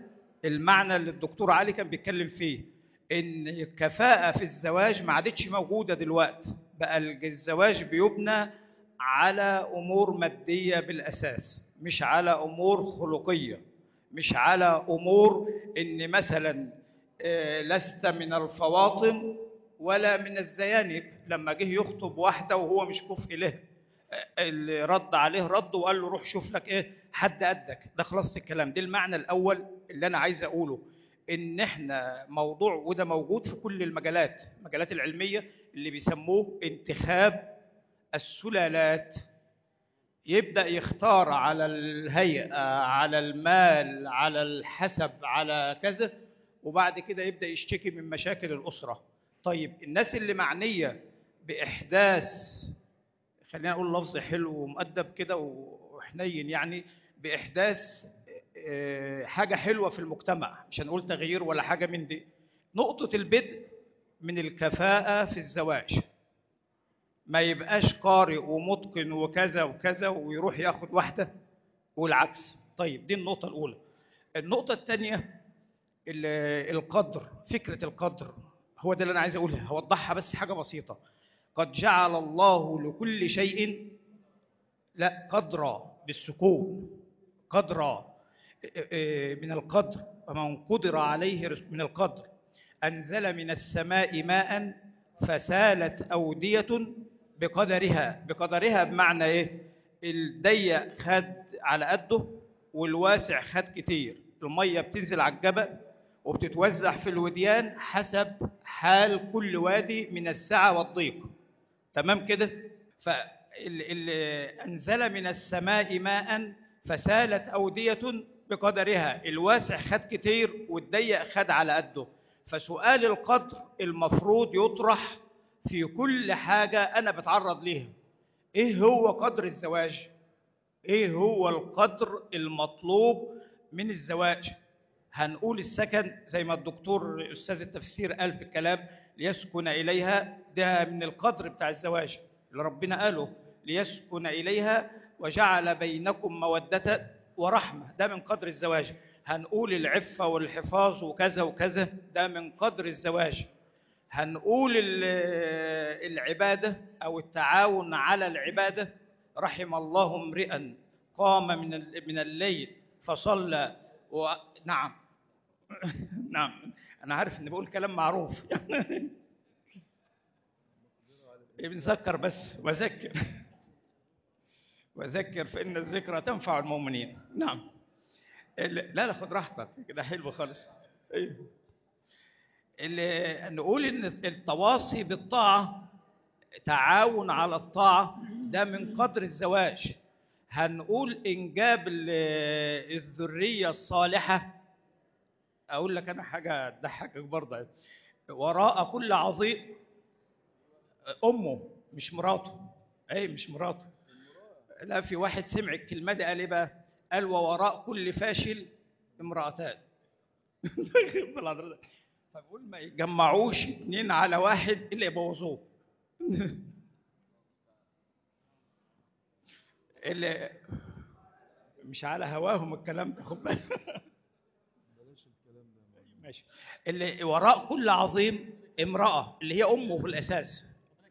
المعنى اللي الدكتور علي كان بيتكلم فيه ان الكفاءة في الزواج ما عادتش موجودة دلوقتي بقى الزواج بيبنى على امور مادية بالاساس مش على امور خلقية مش على امور ان مثلا آه، لست من الفواطم ولا من الزيانب لما جه يخطب واحدة وهو مش كفء له اللي رد عليه رد وقال له روح شوف لك ايه حد قدك ده خلاص الكلام ده المعنى الاول اللي انا عايز اقوله ان احنا موضوع وده موجود في كل المجالات المجالات العلميه اللي بيسموه انتخاب السلالات يبدا يختار على الهيئه على المال على الحسب على كذا وبعد كده يبدا يشتكي من مشاكل الاسره طيب الناس اللي معنيه باحداث خلينا نقول لفظ حلو ومؤدب كده وحنين يعني باحداث آه، حاجه حلوه في المجتمع مش هنقول تغيير ولا حاجه من دي نقطه البدء من الكفاءه في الزواج ما يبقاش قارئ ومتقن وكذا وكذا ويروح ياخد واحده والعكس طيب دي النقطه الاولى النقطه الثانيه القدر فكره القدر هو ده اللي انا عايز اقولها هوضحها بس حاجه بسيطه قد جعل الله لكل شيء لا قدرا بالسكون قدرا من القدر ومن قدر عليه رزق- من القدر أنزل من السماء ماء فسالت أودية بقدرها بقدرها بمعنى إيه الضيق خد على قده والواسع خد كتير المية بتنزل على الجبل وبتتوزع في الوديان حسب حال كل وادي من السعة والضيق تمام كده فاللي أنزل من السماء ماء فسالت أودية بقدرها الواسع خد كتير والضيق خد على قده فسؤال القدر المفروض يطرح في كل حاجة أنا بتعرض ليها إيه هو قدر الزواج؟ إيه هو القدر المطلوب من الزواج؟ هنقول السكن زي ما الدكتور أستاذ التفسير قال في الكلام ليسكن إليها ده من القدر بتاع الزواج اللي ربنا قاله ليسكن إليها وجعل بينكم مودة ورحمة ده من قدر الزواج هنقول العفة والحفاظ وكذا وكذا ده من قدر الزواج هنقول ال- العبادة أو التعاون على العبادة رحم الله امرئا قام من ال- من الليل فصلى و... نعم نعم أنا عارف إني بقول كلام معروف بنذكر بس وذكر وذكر فإن الذكرى تنفع المؤمنين نعم ال- لا لا خد راحتك كده حلو خالص أيوه اللي نقول ان التواصي بالطاعه تعاون على الطاعه ده من قدر الزواج هنقول انجاب ال- الذريه الصالحه اقول لك انا حاجه تضحكك برضه وراء كل عظيم امه مش مراته اي مش مراته لا في واحد سمع الكلمه دي قال ايه بقى قال ووراء كل فاشل امراتان خد حضرتك فبقول ما يجمعوش اتنين على واحد الا يبوظوه اللي مش على هواهم الكلام ده خد بالك ماشي اللي وراء كل عظيم امرأة اللي هي أمه في الأساس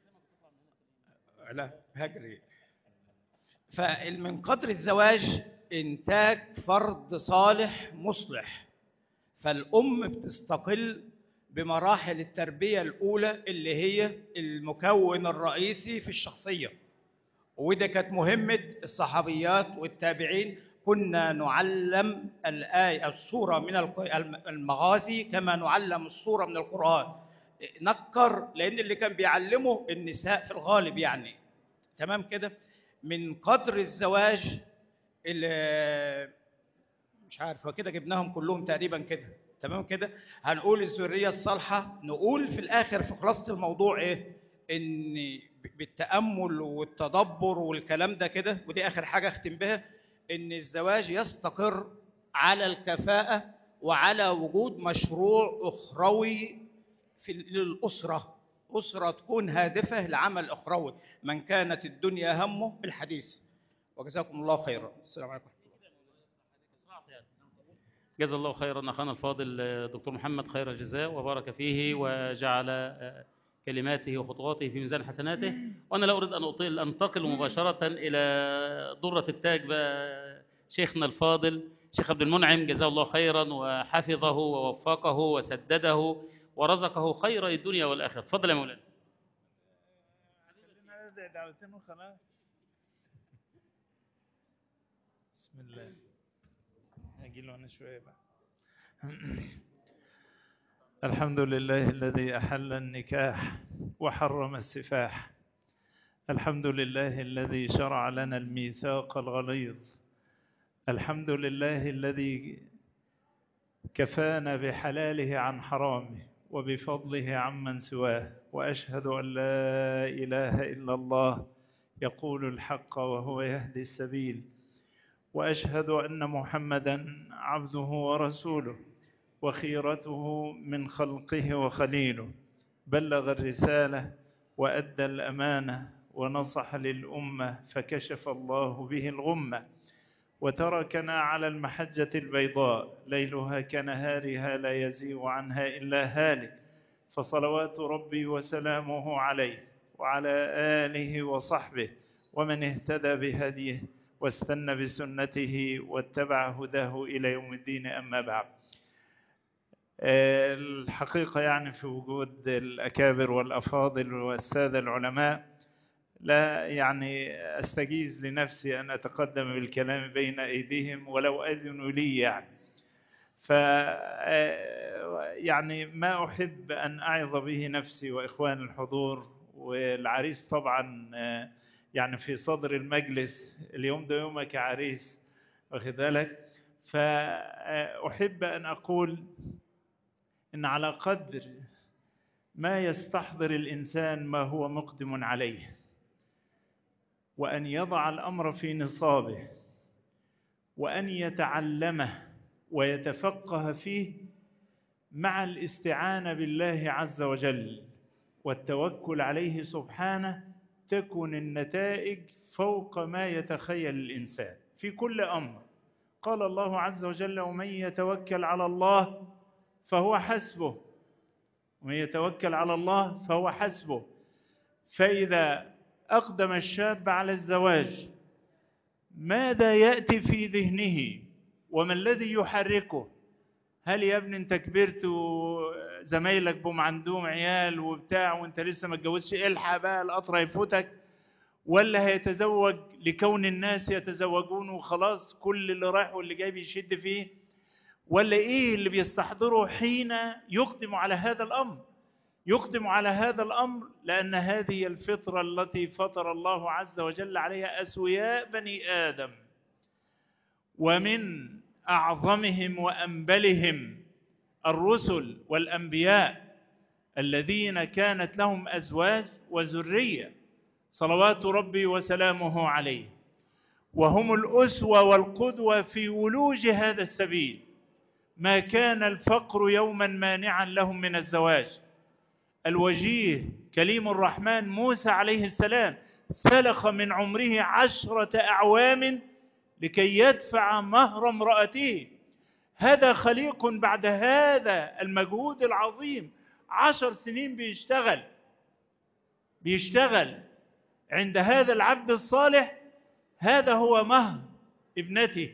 لا هجري فمن قدر الزواج إنتاج فرد صالح مصلح فالأم بتستقل بمراحل التربية الأولى اللي هي المكون الرئيسي في الشخصية وده كانت مهمة الصحابيات والتابعين كنا نعلم الآية السورة من الق- الم- المغازي كما نعلم السورة من القرآن نكر لأن اللي كان بيعلمه النساء في الغالب يعني تمام كده من قدر الزواج اللي مش عارف هو كده جبناهم كلهم تقريبا كده تمام كده هنقول الذريه الصالحه نقول في الاخر في خلاصه الموضوع ايه ان بالتامل والتدبر والكلام ده كده ودي اخر حاجه اختم بها ان الزواج يستقر على الكفاءه وعلى وجود مشروع اخروي في للاسره اسره تكون هادفه لعمل اخروي من كانت الدنيا همه الحديث وجزاكم الله خيرا السلام عليكم جزا الله خيرا أخانا الفاضل آه، دكتور محمد خير الجزاء وبارك فيه وجعل آه، كلماته وخطواته في ميزان حسناته وأنا لا أريد أن أطيل أنتقل مباشرة إلى درة التاج بقى شيخنا الفاضل شيخ عبد المنعم جزاه الله خيرا وحفظه ووفقه وسدده ورزقه خير الدنيا والآخرة تفضل يا مولانا خلينا نبدأ دعوتين وخلاص بسم الله هاجي له انا شويه بقى الحمد لله الذي احل النكاح وحرم السفاح الحمد لله الذي شرع لنا الميثاق الغليظ الحمد لله الذي كفانا بحلاله عن حرامه وبفضله عمن سواه واشهد ان لا اله الا الله يقول الحق وهو يهدي السبيل واشهد ان محمدا عبده ورسوله وخيرته من خلقه وخليله بلغ الرساله وادى الامانه ونصح للامه فكشف الله به الغمه وتركنا على المحجه البيضاء ليلها كنهارها لا يزيغ عنها الا هالك فصلوات ربي وسلامه عليه وعلى اله وصحبه ومن اهتدى بهديه واستنى بسنته واتبع هداه الى يوم الدين اما بعد آه، الحقيقه يعني في وجود الاكابر والافاضل والساده العلماء لا يعني استجيز لنفسي ان اتقدم بالكلام بين ايديهم ولو اذنوا لي يعني ف آه، يعني ما احب ان اعظ به نفسي واخوان الحضور والعريس طبعا آه، يعني في صدر المجلس اليوم ده يومك يا عريس واخد بالك فاحب ان اقول ان على قدر ما يستحضر الانسان ما هو مقدم عليه وان يضع الامر في نصابه وان يتعلمه ويتفقه فيه مع الاستعانه بالله عز وجل والتوكل عليه سبحانه تكن النتائج فوق ما يتخيل الانسان في كل امر قال الله عز وجل ومن يتوكل على الله فهو حسبه ومن يتوكل على الله فهو حسبه فاذا اقدم الشاب على الزواج ماذا ياتي في ذهنه وما الذي يحركه هل يا ابني انت كبرت وزمايلك بهم عندهم عيال وبتاع وانت لسه ما اتجوزتش الحق بقى القطر هيفوتك ولا هيتزوج لكون الناس يتزوجون وخلاص كل اللي رايح واللي جاي بيشد فيه ولا ايه اللي بيستحضره حين يقدم على هذا الامر يقدم على هذا الامر لان هذه الفطره التي فطر الله عز وجل عليها اسوياء بني ادم ومن اعظمهم وانبلهم الرسل والانبياء الذين كانت لهم ازواج وذريه صلوات ربي وسلامه عليه وهم الاسوه والقدوه في ولوج هذا السبيل ما كان الفقر يوما مانعا لهم من الزواج الوجيه كليم الرحمن موسى عليه السلام سلخ من عمره عشره اعوام لكي يدفع مهر امرأته هذا خليق بعد هذا المجهود العظيم عشر سنين بيشتغل بيشتغل عند هذا العبد الصالح هذا هو مهر ابنته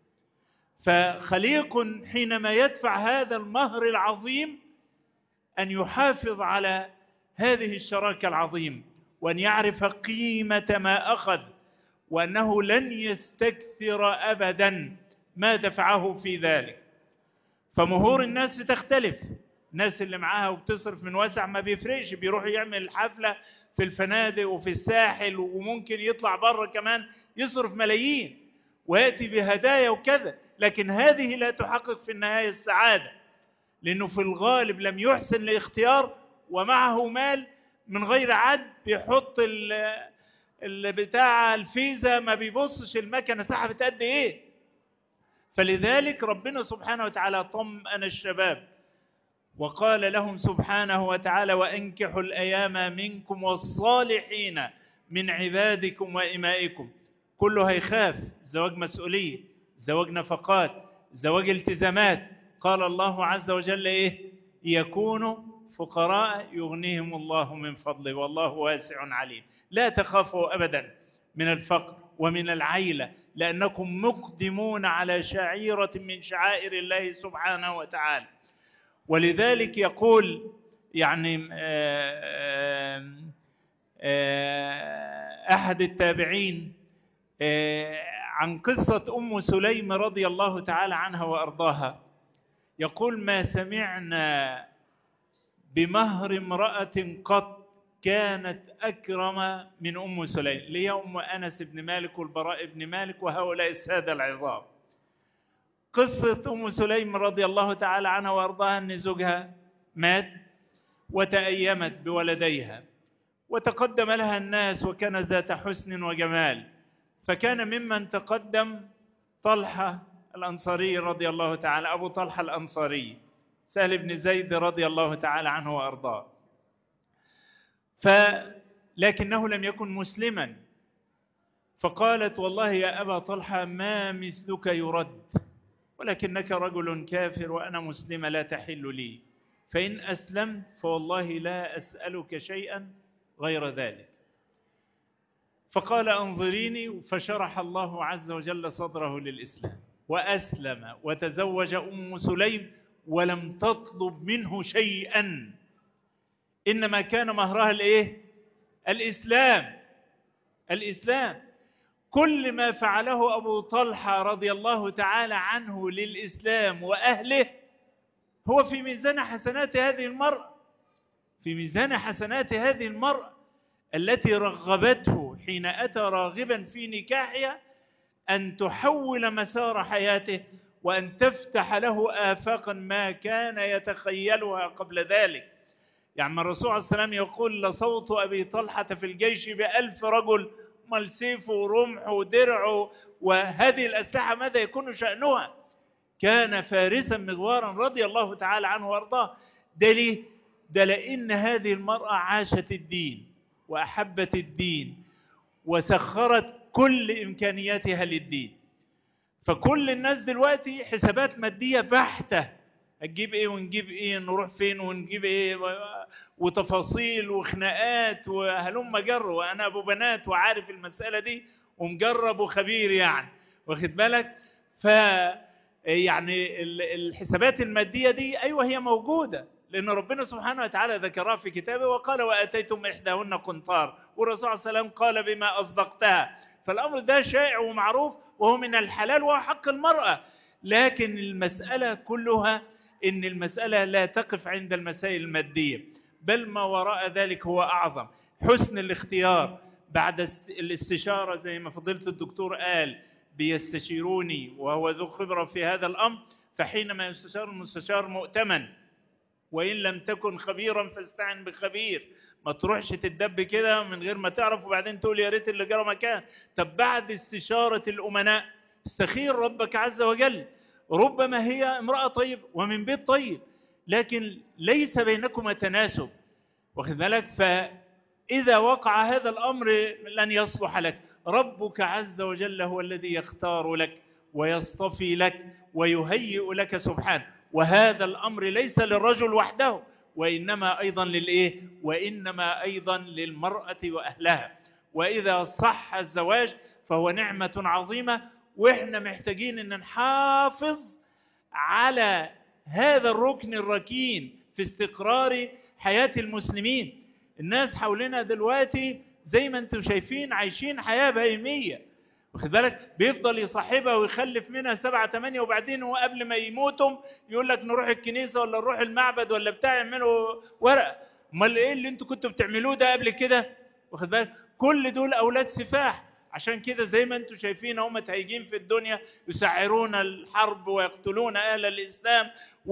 فخليق حينما يدفع هذا المهر العظيم أن يحافظ على هذه الشراكة العظيمة وأن يعرف قيمة ما أخذ وأنه لن يستكثر أبدا ما دفعه في ذلك فمهور الناس بتختلف الناس اللي معاها وبتصرف من واسع ما بيفرقش بيروح يعمل الحفلة في الفنادق وفي الساحل وممكن يطلع بره كمان يصرف ملايين ويأتي بهدايا وكذا لكن هذه لا تحقق في النهاية السعادة لأنه في الغالب لم يحسن الاختيار ومعه مال من غير عد بيحط اللي بتاع الفيزا ما بيبصش المكنة سحبت قد ايه فلذلك ربنا سبحانه وتعالى طمأن الشباب وقال لهم سبحانه وتعالى وأنكحوا الأيام منكم والصالحين من عبادكم وإمائكم كله هيخاف زواج مسؤولية زواج نفقات الزواج التزامات قال الله عز وجل إيه يكونوا فقراء يغنيهم الله من فضله والله واسع عليم لا تخافوا أبدا من الفقر ومن العيلة لأنكم مقدمون على شعيرة من شعائر الله سبحانه وتعالى ولذلك يقول يعني آه، آه، أحد التابعين آه، عن قصة أم سليم رضي الله تعالى عنها وأرضاها يقول ما سمعنا بمهر امرأة قط كانت أكرم من أم سليم اللي هي أم أنس بن مالك والبراء بن مالك وهؤلاء السادة العظام قصة أم سليم رضي الله تعالى عنها وأرضاها أن زوجها مات وتأيمت بولديها وتقدم لها الناس وكانت ذات حسن وجمال فكان ممن تقدم طلحة الأنصاري رضي الله تعالى أبو طلحة الأنصاري سهل بن زيد رضي الله تعالى عنه وأرضاه فلكنه لم يكن مسلما فقالت والله يا أبا طلحة ما مثلك يرد ولكنك رجل كافر وأنا مسلمة لا تحل لي فإن أسلمت فوالله لا أسألك شيئا غير ذلك فقال انظريني فشرح الله عز وجل صدره للإسلام وأسلم وتزوج أم سليم ولم تطلب منه شيئا إنما كان مهرها الإيه؟ الإسلام الإسلام كل ما فعله أبو طلحة رضي الله تعالى عنه للإسلام وأهله هو في ميزان حسنات هذه المرأة في ميزان حسنات هذه المرأة التي رغبته حين أتى راغبا في نكاحها أن تحول مسار حياته وأن تفتح له آفاقا ما كان يتخيلها قبل ذلك يعني الرسول عليه السلام يقول لصوت أبي طلحة في الجيش بألف رجل مال سيفه ورمحه ودرعه وهذه الأسلحة ماذا يكون شأنها كان فارسا مغوارا رضي الله تعالى عنه وارضاه ده ليه ده لأن هذه المرأة عاشت الدين وأحبت الدين وسخرت كل إمكانياتها للدين فكل الناس دلوقتي حسابات مادية بحتة هتجيب ايه ونجيب ايه نروح فين ونجيب ايه وتفاصيل وخناقات وهلم جر وانا ابو بنات وعارف المسألة دي ومجرب وخبير يعني واخد بالك ف يعني الحسابات المادية دي ايوه هي موجودة لأن ربنا سبحانه وتعالى ذكرها في كتابه وقال وآتيتم إحداهن قنطار والرسول صلى الله عليه وسلم قال بما أصدقتها فالأمر ده شائع ومعروف وهو من الحلال وهو حق المرأة لكن المسألة كلها إن المسألة لا تقف عند المسائل المادية بل ما وراء ذلك هو أعظم حسن الاختيار بعد الاستشارة زي ما فضيلة الدكتور قال بيستشيروني وهو ذو خبرة في هذا الأمر فحينما يستشار المستشار مؤتمن وإن لم تكن خبيرا فاستعن بخبير ما تروحش تتدب كده من غير ما تعرف وبعدين تقول يا ريت اللي جرى مكان طب بعد استشارة الأمناء استخير ربك عز وجل ربما هي امرأة طيب ومن بيت طيب لكن ليس بينكما تناسب واخد بالك فإذا وقع هذا الأمر لن يصلح لك ربك عز وجل هو الذي يختار لك ويصطفي لك ويهيئ لك سبحانه وهذا الأمر ليس للرجل وحده وإنما أيضا للإيه؟ وإنما أيضا للمرأة وأهلها وإذا صح الزواج فهو نعمة عظيمة وإحنا محتاجين أن نحافظ على هذا الركن الركين في استقرار حياة المسلمين الناس حولنا دلوقتي زي ما انتم شايفين عايشين حياة بهيمية واخد بالك بيفضل يصاحبها ويخلف منها سبعة تمانية وبعدين هو قبل ما يموتهم يقول لك نروح الكنيسة ولا نروح المعبد ولا بتاع يعملوا ورقة امال ايه اللي انتوا كنتوا بتعملوه ده قبل كده واخد بالك كل دول اولاد سفاح عشان كده زي ما انتم شايفين هم تهيجين في الدنيا يسعرون الحرب ويقتلون اهل الاسلام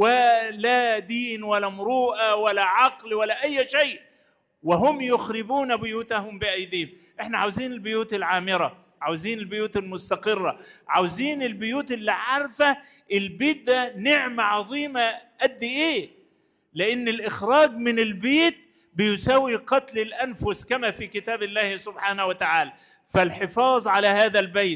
ولا دين ولا مروءه ولا عقل ولا اي شيء وهم يخربون بيوتهم بايديهم احنا عاوزين البيوت العامره عاوزين البيوت المستقرة عاوزين البيوت اللي عارفة البيت ده نعمة عظيمة قد ايه لان الاخراج من البيت بيساوي قتل الانفس كما في كتاب الله سبحانه وتعالى فالحفاظ على هذا البيت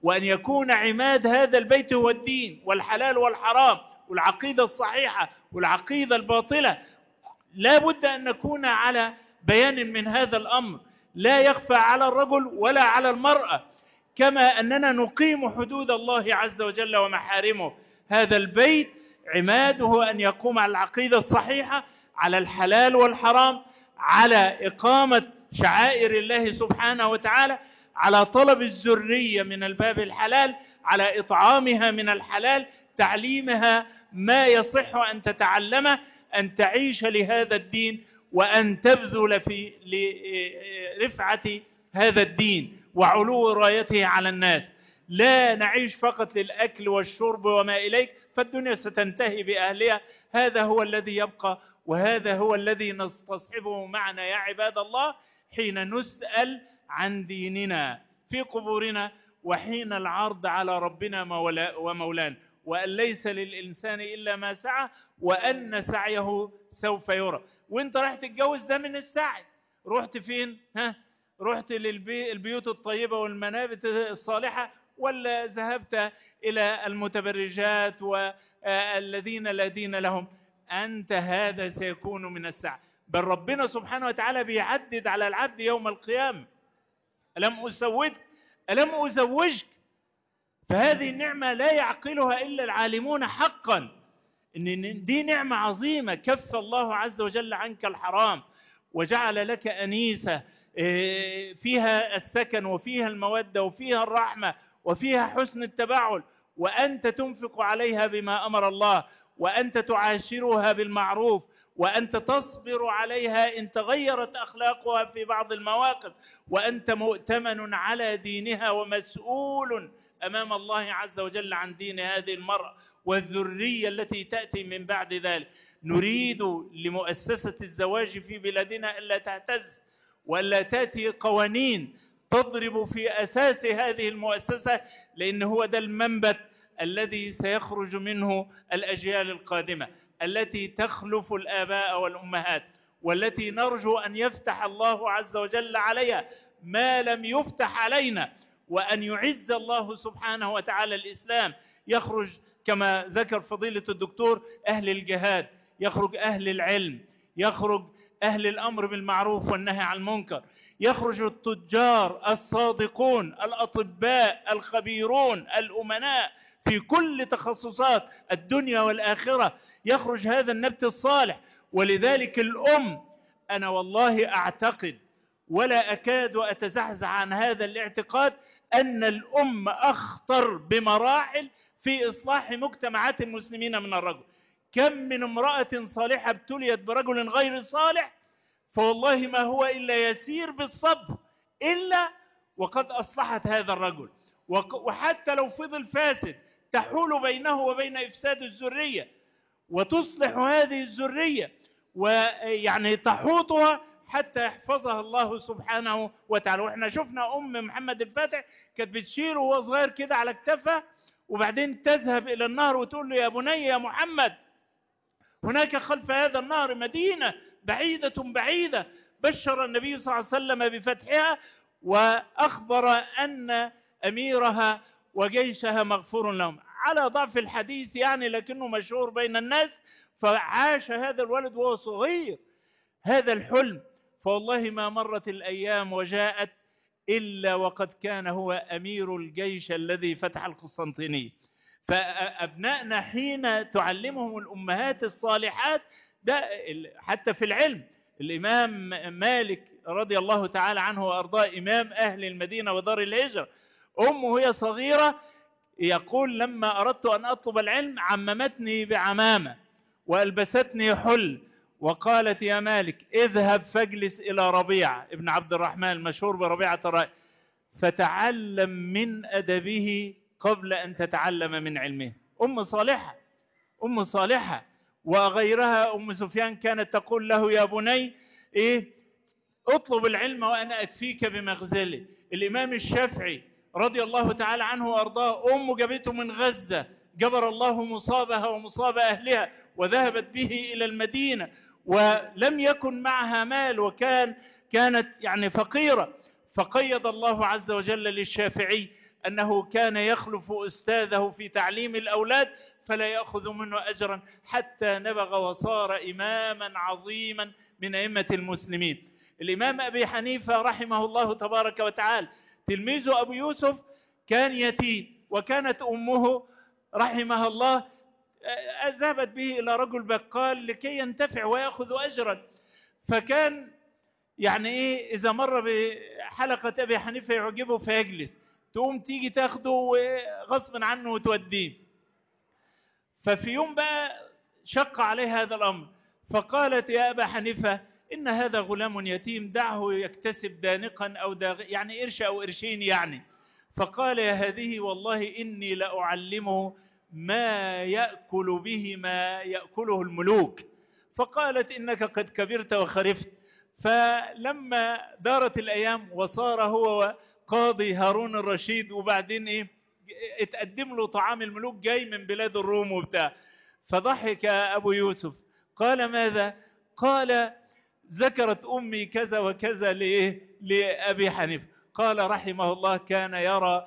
وأن يكون عماد هذا البيت هو الدين والحلال والحرام والعقيدة الصحيحة والعقيدة الباطلة لا بد أن نكون على بيان من هذا الأمر لا يخفى على الرجل ولا على المرأة كما أننا نقيم حدود الله عز وجل ومحارمه هذا البيت عماده أن يقوم على العقيدة الصحيحة على الحلال والحرام على إقامة شعائر الله سبحانه وتعالى على طلب الذرية من الباب الحلال على إطعامها من الحلال تعليمها ما يصح أن تتعلمه أن تعيش لهذا الدين وأن تبذل في لرفعة هذا الدين وعلو رايته على الناس لا نعيش فقط للأكل والشرب وما إليك فالدنيا ستنتهي بأهلها هذا هو الذي يبقى وهذا هو الذي نستصحبه معنا يا عباد الله حين نسأل عن ديننا في قبورنا وحين العرض على ربنا مولا ومولانا وأن ليس للإنسان إلا ما سعى وأن سعيه سوف يرى وانت راح تتجوز ده من السعي رحت فين ها رحت للبيوت الطيبة والمنابت الصالحة ولا ذهبت إلى المتبرجات والذين لا دين لهم أنت هذا سيكون من السعي بل ربنا سبحانه وتعالى بيعدد على العبد يوم القيامة ألم أسودك ألم أزوجك فهذه النعمة لا يعقلها إلا العالمون حقا إن دي نعمة عظيمة كف الله عز وجل عنك الحرام وجعل لك أنيسة فيها السكن وفيها المودة وفيها الرحمة وفيها حسن التباعل وأنت تنفق عليها بما أمر الله وأنت تعاشرها بالمعروف وأنت تصبر عليها إن تغيرت أخلاقها في بعض المواقف وأنت مؤتمن على دينها ومسؤول أمام الله عز وجل عن دين هذه المرأة والذرية التي تأتي من بعد ذلك نريد لمؤسسة الزواج في بلادنا ألا تهتز وألا تأتي قوانين تضرب في أساس هذه المؤسسة لأن هو ده المنبت الذي سيخرج منه الأجيال القادمة التي تخلف الآباء والأمهات والتي نرجو أن يفتح الله عز وجل عليها ما لم يفتح علينا وأن يعز الله سبحانه وتعالى الإسلام يخرج كما ذكر فضيلة الدكتور أهل الجهاد يخرج أهل العلم يخرج أهل الأمر بالمعروف والنهي عن المنكر يخرج التجار الصادقون الأطباء الخبيرون الأمناء في كل تخصصات الدنيا والآخرة يخرج هذا النبت الصالح ولذلك الأم أنا والله أعتقد ولا أكاد أتزحزح عن هذا الاعتقاد أن الأم أخطر بمراحل في إصلاح مجتمعات المسلمين من الرجل كم من امرأة صالحة ابتليت برجل غير صالح فوالله ما هو إلا يسير بالصبر إلا وقد أصلحت هذا الرجل وحتى لو فضل فاسد تحول بينه وبين إفساد الذرية وتصلح هذه الذرية ويعني تحوطها حتى يحفظها الله سبحانه وتعالى واحنا شفنا أم محمد الفاتح كانت بتشيله وهو صغير كده على كتفها وبعدين تذهب إلى النهر وتقول له يا بني يا محمد هناك خلف هذا النهر مدينة بعيدة بعيدة بشر النبي صلى الله عليه وسلم بفتحها وأخبر أن أميرها وجيشها مغفور لهم على ضعف الحديث يعني لكنه مشهور بين الناس فعاش هذا الولد وهو صغير هذا الحلم فوالله ما مرت الأيام وجاءت إلا وقد كان هو أمير الجيش الذي فتح القسطنطينية فأبنائنا حين تعلمهم الأمهات الصالحات ده حتى في العلم الإمام مالك رضي الله تعالى عنه وأرضاه إمام أهل المدينة ودار الهجرة أمه وهي صغيرة يقول لما أردت أن أطلب العلم عممتني بعمامة وألبستني حل وقالت يا مالك اذهب فاجلس إلى ربيعة ابن عبد الرحمن المشهور بربيعة الرأي فتعلم من أدبه قبل أن تتعلم من علمه أم صالحة أم صالحة وغيرها أم سفيان كانت تقول له يا بني إيه اطلب العلم وأنا أكفيك بمغزله الإمام الشافعي رضي الله تعالى عنه وأرضاه أمه جابته من غزة جبر الله مصابها ومصاب أهلها وذهبت به إلى المدينة ولم يكن معها مال وكان كانت يعني فقيرة فقيض الله عز وجل للشافعي أنه كان يخلف أستاذه في تعليم الأولاد فلا يأخذ منه أجرا حتى نبغ وصار إماما عظيما من أئمة المسلمين الإمام أبي حنيفة رحمه الله تبارك وتعالى تلميذه أبو يوسف كان يتيم وكانت أمه رحمها الله ذهبت به إلى رجل بقال لكي ينتفع ويأخذ أجرا فكان يعني إيه إذا مر بحلقة أبي حنيفة يعجبه فيجلس تقوم تيجي تاخده غصبا عنه وتوديه ففي يوم بقى شق عليه هذا الأمر فقالت يا أبا حنيفة إن هذا غلام يتيم دعه يكتسب دانقا أو داغ يعني قرش أو قرشين يعني فقال يا هذه والله إني لأعلمه ما يأكل به ما يأكله الملوك فقالت إنك قد كبرت وخرفت فلما دارت الأيام وصار هو قاضي هارون الرشيد وبعدين إيه اتقدم له طعام الملوك جاي من بلاد الروم وبتاع فضحك أبو يوسف قال ماذا قال ذكرت أمي كذا وكذا لإيه لأبي حنيفة قال رحمه الله كان يرى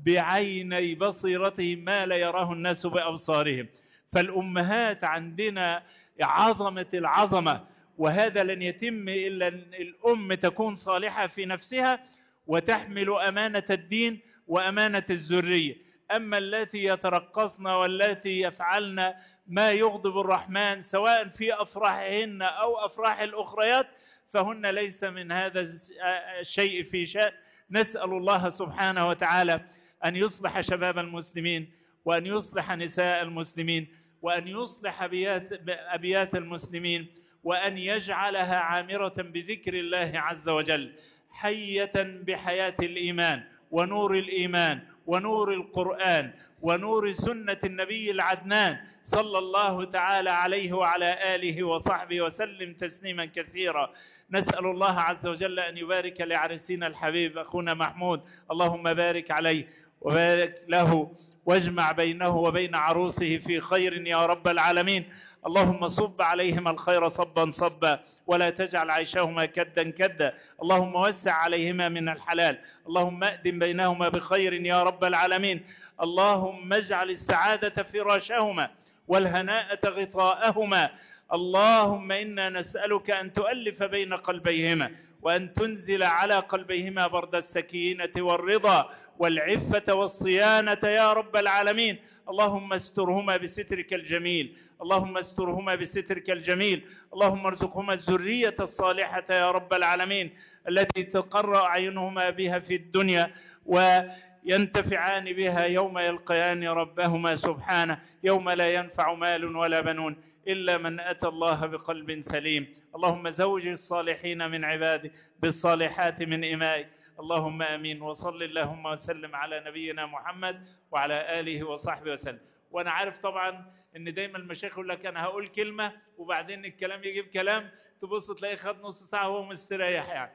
بعيني بصيرته ما لا يراه الناس بأبصارهم فالأمهات عندنا عظمة العظمة وهذا لن يتم إلا أن الأم تكون صالحة في نفسها وتحمل أمانة الدين وأمانة الذرية أما التي يترقصن والتي يفعلن ما يغضب الرحمن سواء في أفراحهن أو أفراح الأخريات فهن ليس من هذا الشيء في شأن نسأل الله سبحانه وتعالى أن يصلح شباب المسلمين وأن يصلح نساء المسلمين وأن يصلح أبيات, أبيات المسلمين وأن يجعلها عامرة بذكر الله عز وجل حية بحياة الإيمان ونور الإيمان ونور القرآن ونور سنة النبي العدنان صلى الله تعالى عليه وعلى آله وصحبه وسلم تسليما كثيرا نسأل الله عز وجل أن يبارك لعرسنا الحبيب أخونا محمود اللهم بارك عليه وبارك له واجمع بينه وبين عروسه في خير يا رب العالمين اللهم صب عليهما الخير صبا صبا ولا تجعل عيشهما كدا كدا اللهم وسع عليهما من الحلال اللهم أدم بينهما بخير يا رب العالمين اللهم اجعل السعادة فراشهما والهناءة غطاءهما اللهم إنا نسألك أن تؤلف بين قلبيهما وأن تنزل على قلبيهما برد السكينة والرضا والعفة والصيانة يا رب العالمين اللهم استرهما بسترك الجميل اللهم استرهما بسترك الجميل اللهم ارزقهما الذرية الصالحة يا رب العالمين التي تقر أعينهما بها في الدنيا و ينتفعان بها يوم يلقيان ربهما سبحانه يوم لا ينفع مال ولا بنون إلا من أتى الله بقلب سليم اللهم زوج الصالحين من عبادك بالصالحات من إمائك اللهم أمين وصل اللهم وسلم على نبينا محمد وعلى آله وصحبه وسلم وأنا عارف طبعا أن دايما المشايخ يقول لك أنا هقول كلمة وبعدين الكلام يجيب كلام تبص تلاقيه خد نص ساعة وهو مستريح يعني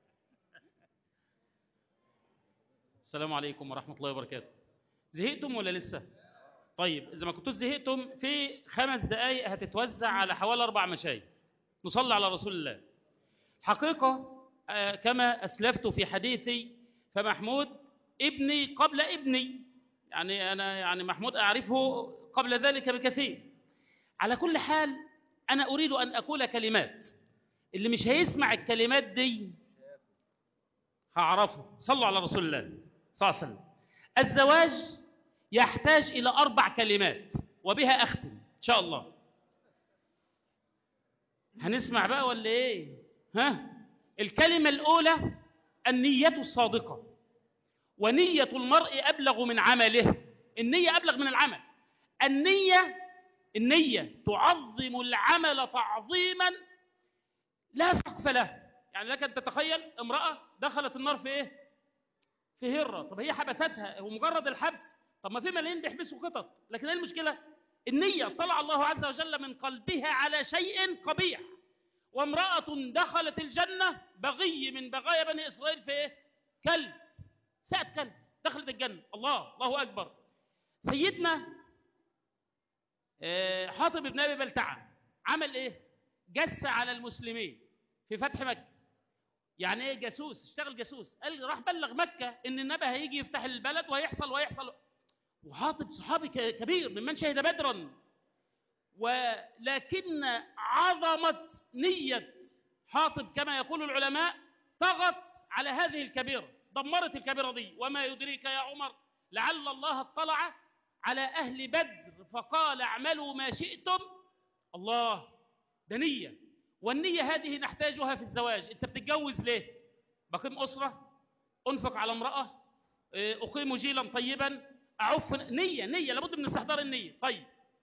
السلام عليكم ورحمة الله وبركاته زهقتم ولا لسه طيب إذا ما كنتوش زهقتم في خمس دقايق هتتوزع على حوالي أربع مشايخ نصلي على رسول الله حقيقة آه، كما أسلفت في حديثي فمحمود ابني قبل ابني يعني أنا يعني محمود أعرفه قبل ذلك بكثير على كل حال أنا أريد أن أقول كلمات اللي مش هيسمع الكلمات دي هعرفه صلوا على رسول الله صلى الله عليه وسلم الزواج يحتاج إلى أربع كلمات وبها أختم إن شاء الله هنسمع بقى ولا إيه ها الكلمة الأولى النية الصادقة ونية المرء أبلغ من عمله النية أبلغ من العمل النية النية تعظم العمل تعظيما لا سقف له يعني لك أن تتخيل امرأة دخلت النار في إيه في هرة طب هي حبستها ومجرد الحبس طب ما في ملايين بيحبسوا قطط لكن ايه المشكلة النية طلع الله عز وجل من قلبها على شيء قبيح وامرأة دخلت الجنة بغي من بغايا بني إسرائيل في إيه؟ كلب سأت كلب دخلت الجنة الله الله أكبر سيدنا آه، حاطب بن أبي بلتعة عمل إيه جس على المسلمين في فتح مكة يعني ايه جاسوس اشتغل جاسوس قال راح بلغ مكه ان النبي هيجي يفتح البلد وهيحصل وهيحصل وحاطب صحابي ك- كبير ممن شهد بدرا ولكن عظمه نيه حاطب كما يقول العلماء طغت على هذه الكبيره دمرت الكبيره دي وما يدريك يا عمر لعل الله اطلع على اهل بدر فقال اعملوا ما شئتم الله ده نيه والنيه هذه نحتاجها في الزواج انت بتتجوز ليه بقيم اسره انفق على امراه إيه، اقيم جيلا طيبا اعف نيه نيه لابد من استحضار النيه طيب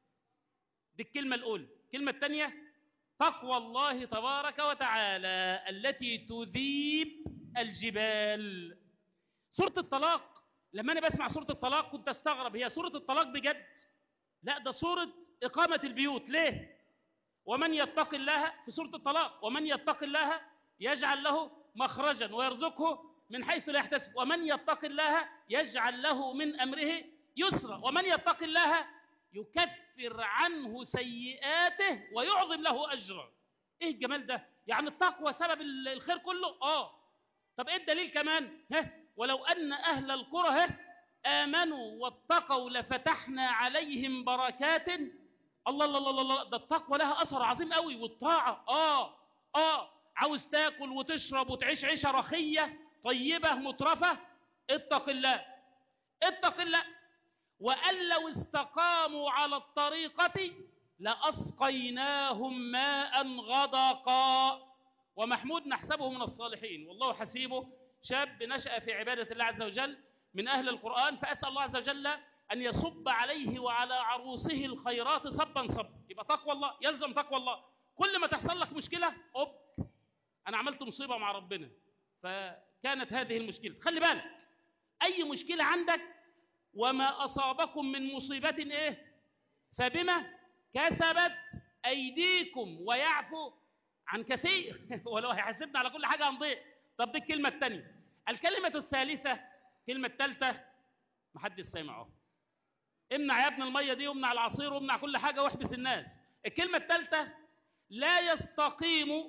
دي الكلمه الاولى الكلمه الثانيه تقوى الله تبارك وتعالى التي تذيب الجبال سوره الطلاق لما انا بسمع سوره الطلاق كنت استغرب هي سوره الطلاق بجد لا ده سوره اقامه البيوت ليه ومن يتق الله في سوره الطلاق ومن يتق الله يجعل له مخرجا ويرزقه من حيث لا يحتسب ومن يتق الله يجعل له من امره يسرا ومن يتق الله يكفر عنه سيئاته ويعظم له اجرا ايه الجمال ده يعني التقوى سبب ال- الخير كله اه طب ايه الدليل كمان ها ولو ان اهل القرى ها امنوا واتقوا لفتحنا عليهم بركات الله الله الله الله ده التقوى لها اثر عظيم قوي والطاعه اه اه عاوز تاكل وتشرب وتعيش عيشه رخيه طيبه مترفه اتق الله اتق الله وان لو استقاموا على الطريقه لاسقيناهم ماء غدقا ومحمود نحسبه من الصالحين والله حسيبه شاب نشا في عباده الله عز وجل من اهل القران فاسال الله عز وجل أن يصب عليه وعلى عروسه الخيرات صبا صبا يبقى تقوى الله يلزم تقوى الله كل ما تحصل لك مشكلة أوب أنا عملت مصيبة مع ربنا فكانت هذه المشكلة خلي بالك أي مشكلة عندك وما أصابكم من مصيبة إيه فبما كسبت أيديكم ويعفو عن كثير ولو هيحاسبنا على كل حاجة هنضيع طب دي الكلمة الثانية الكلمة الثالثة الكلمة الثالثة محدش سامعه امنع يا ابن الميه دي وامنع العصير وامنع كل حاجه واحبس الناس الكلمه الثالثه لا يستقيم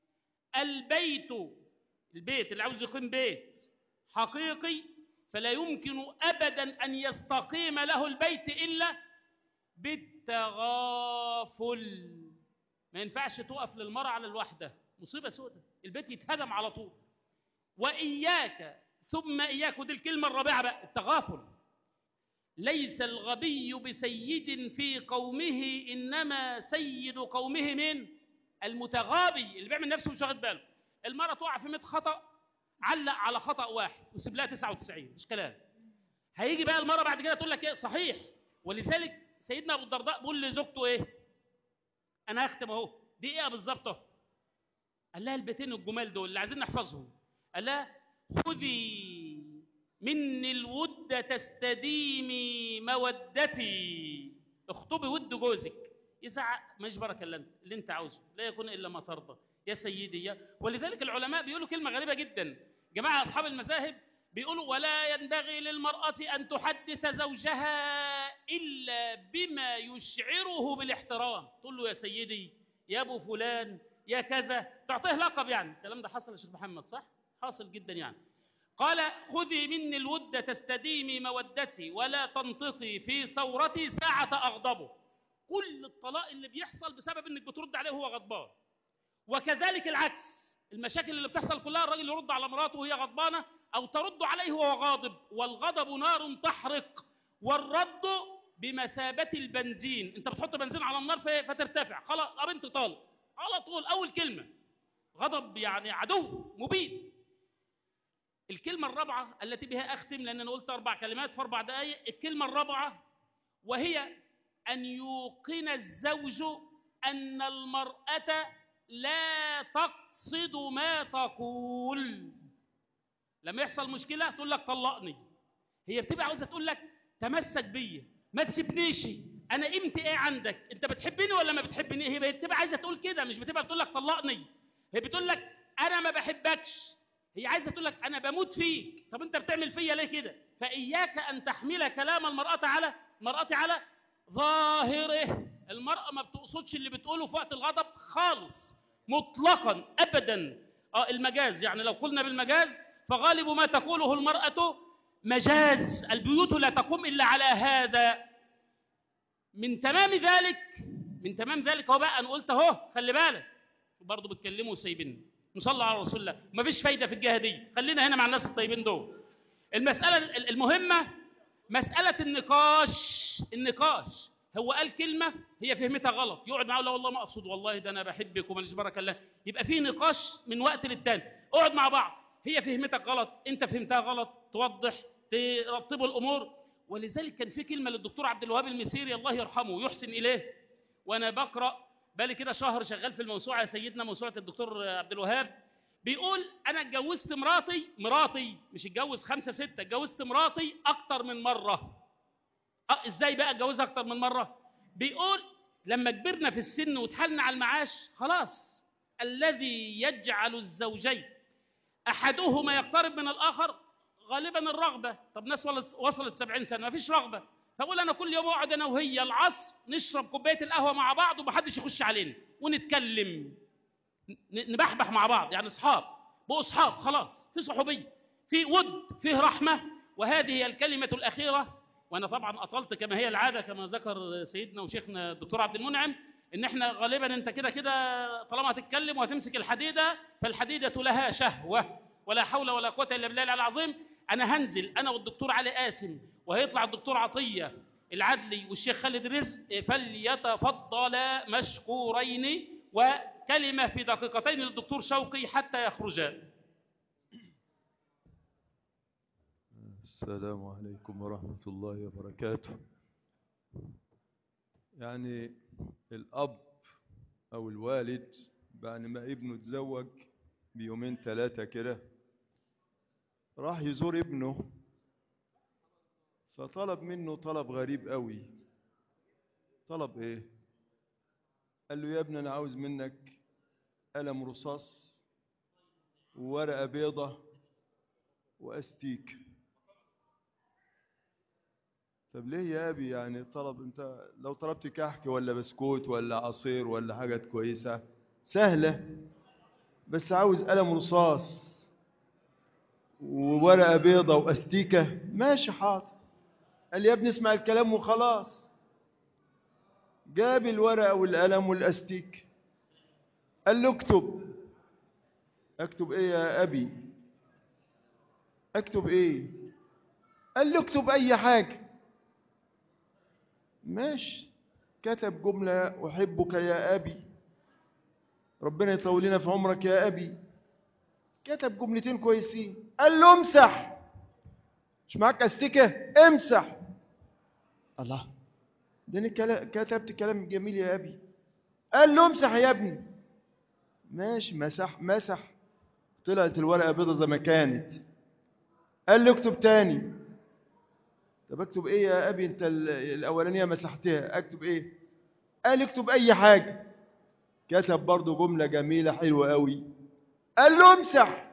البيت البيت اللي عاوز يقيم بيت حقيقي فلا يمكن ابدا ان يستقيم له البيت الا بالتغافل ما ينفعش تقف للمرأة على الوحدة مصيبة سودة البيت يتهدم على طول وإياك ثم إياك ودي الكلمة الرابعة بقى التغافل ليس الغبي بسيد في قومه إنما سيد قومه من المتغابي اللي بيعمل نفسه مش واخد باله المرأة تقع في 100 خطأ علق على خطأ واحد وسيب لها 99 مش كلام هيجي بقى المرأة بعد كده تقول لك ايه صحيح ولذلك سيدنا أبو الدرداء بيقول لزوجته ايه أنا هختم أهو دي ايه بالظبط اهو قال لها البيتين الجمال دول اللي عايزين نحفظهم قال لها خذي مني الود تستديمي مودتي اخطبي ود جوزك يزعق مش بركه الا انت اللي انت عاوزه لا يكون الا ما ترضى يا سيدي يا ولذلك العلماء بيقولوا كلمه غريبه جدا جماعه اصحاب المذاهب بيقولوا ولا ينبغي للمراه ان تحدث زوجها الا بما يشعره بالاحترام تقول له يا سيدي يا ابو فلان يا كذا تعطيه لقب يعني الكلام ده حصل يا شيخ محمد صح حاصل جدا يعني قال خذي مني الود تستديمي مودتي ولا تنطقي في ثورتي ساعة أغضبه كل الطلاق اللي بيحصل بسبب انك بترد عليه وهو غضبان وكذلك العكس المشاكل اللي بتحصل كلها الراجل يرد على مراته وهي غضبانة أو ترد عليه وهو غاضب والغضب نار تحرق والرد بمثابة البنزين انت بتحط بنزين على النار فترتفع خلاص طب انت طالق على طول أول كلمة غضب يعني عدو مبيد الكلمة الرابعة التي بها أختم لأن أنا قلت أربع كلمات في أربع دقائق الكلمة الرابعة وهي أن يوقن الزوج أن المرأة لا تقصد ما تقول لما يحصل مشكلة تقول لك طلقني هي بتبقى عاوزة تقول لك تمسك بيا ما تسيبنيش أنا قيمتي إيه عندك أنت بتحبني ولا ما بتحبني هي بتبقى عايزة تقول كده مش بتبقى بتقول لك طلقني هي بتقول لك أنا ما بحبكش هي عايزه تقول لك انا بموت فيك طب انت بتعمل فيا ليه كده فاياك ان تحمل كلام المراه على المراه على ظاهره المراه ما بتقصدش اللي بتقوله في وقت الغضب خالص مطلقا ابدا اه المجاز يعني لو قلنا بالمجاز فغالب ما تقوله المرأة مجاز البيوت لا تقوم إلا على هذا من تمام ذلك من تمام ذلك هو بقى انا قلت اهو خلي بالك برضه بتكلموا وسايبيني نصلي على رسول الله مفيش فايده في الجهه دي خلينا هنا مع الناس الطيبين دول المساله ال- المهمه مساله النقاش النقاش هو قال كلمه هي فهمتها غلط يقعد معاه لا والله ما اقصد والله ده انا بحبك وماليش بركه الله يبقى في نقاش من وقت للتاني اقعد مع بعض هي فهمتك غلط انت فهمتها غلط توضح ترتبوا الامور ولذلك كان في كلمه للدكتور عبد الوهاب المسيري الله يرحمه يحسن اليه وانا بقرا بالي كده شهر شغال في الموسوعه يا سيدنا موسوعه الدكتور عبد الوهاب بيقول انا اتجوزت مراتي مراتي مش اتجوز خمسه سته اتجوزت مراتي اكتر من مره أه ازاي بقى اتجوزها اكتر من مره بيقول لما كبرنا في السن واتحلنا على المعاش خلاص الذي يجعل الزوجين احدهما يقترب من الاخر غالبا الرغبه طب ناس ولت- وصلت 70 سنه ما فيش رغبه فاقول انا كل يوم اقعد انا وهي العصر نشرب كوبايه القهوه مع بعض ومحدش يخش علينا ونتكلم ن- نبحبح مع بعض يعني اصحاب بقوا اصحاب خلاص في صحوبيه في ود فيه رحمه وهذه هي الكلمه الاخيره وانا طبعا اطلت كما هي العاده كما ذكر سيدنا وشيخنا الدكتور عبد المنعم ان احنا غالبا انت كده كده طالما هتتكلم وهتمسك الحديده فالحديده لها شهوه ولا حول ولا قوه الا بالله العلي العظيم انا هنزل انا والدكتور علي قاسم وهيطلع الدكتور عطيه العدلي والشيخ خالد رزق فليتفضلا مشكورين وكلمه في دقيقتين للدكتور شوقي حتى يخرجا السلام عليكم ورحمة الله وبركاته يعني الأب أو الوالد بعد ما ابنه اتزوج بيومين ثلاثة كده راح يزور ابنه فطلب منه طلب غريب قوي طلب ايه قال له يا ابني انا عاوز منك قلم رصاص وورقة بيضة واستيك طب ليه يا ابي يعني طلب انت لو طلبت كحك ولا بسكوت ولا عصير ولا حاجة كويسة سهلة بس عاوز قلم رصاص وورقة بيضة واستيكة ماشي حاضر قال يا ابني اسمع الكلام وخلاص جاب الورقة والقلم والاستيك قال له اكتب اكتب ايه يا ابي اكتب ايه قال له اكتب اي حاجة ماشي كتب جملة احبك يا ابي ربنا يطول لنا في عمرك يا ابي كتب جملتين كويسين قال له امسح مش معاك استيكة امسح الله ده انا كلا- كتبت كلام جميل يا ابي قال له امسح يا ابني ماشي مسح مسح طلعت الورقة بيضة زي ما كانت قال له اكتب تاني طب اكتب ايه يا ابي انت ال- الاولانية مسحتها اكتب ايه قال اكتب اي حاجة كتب برضو جملة جميلة حلوة قوي قال له امسح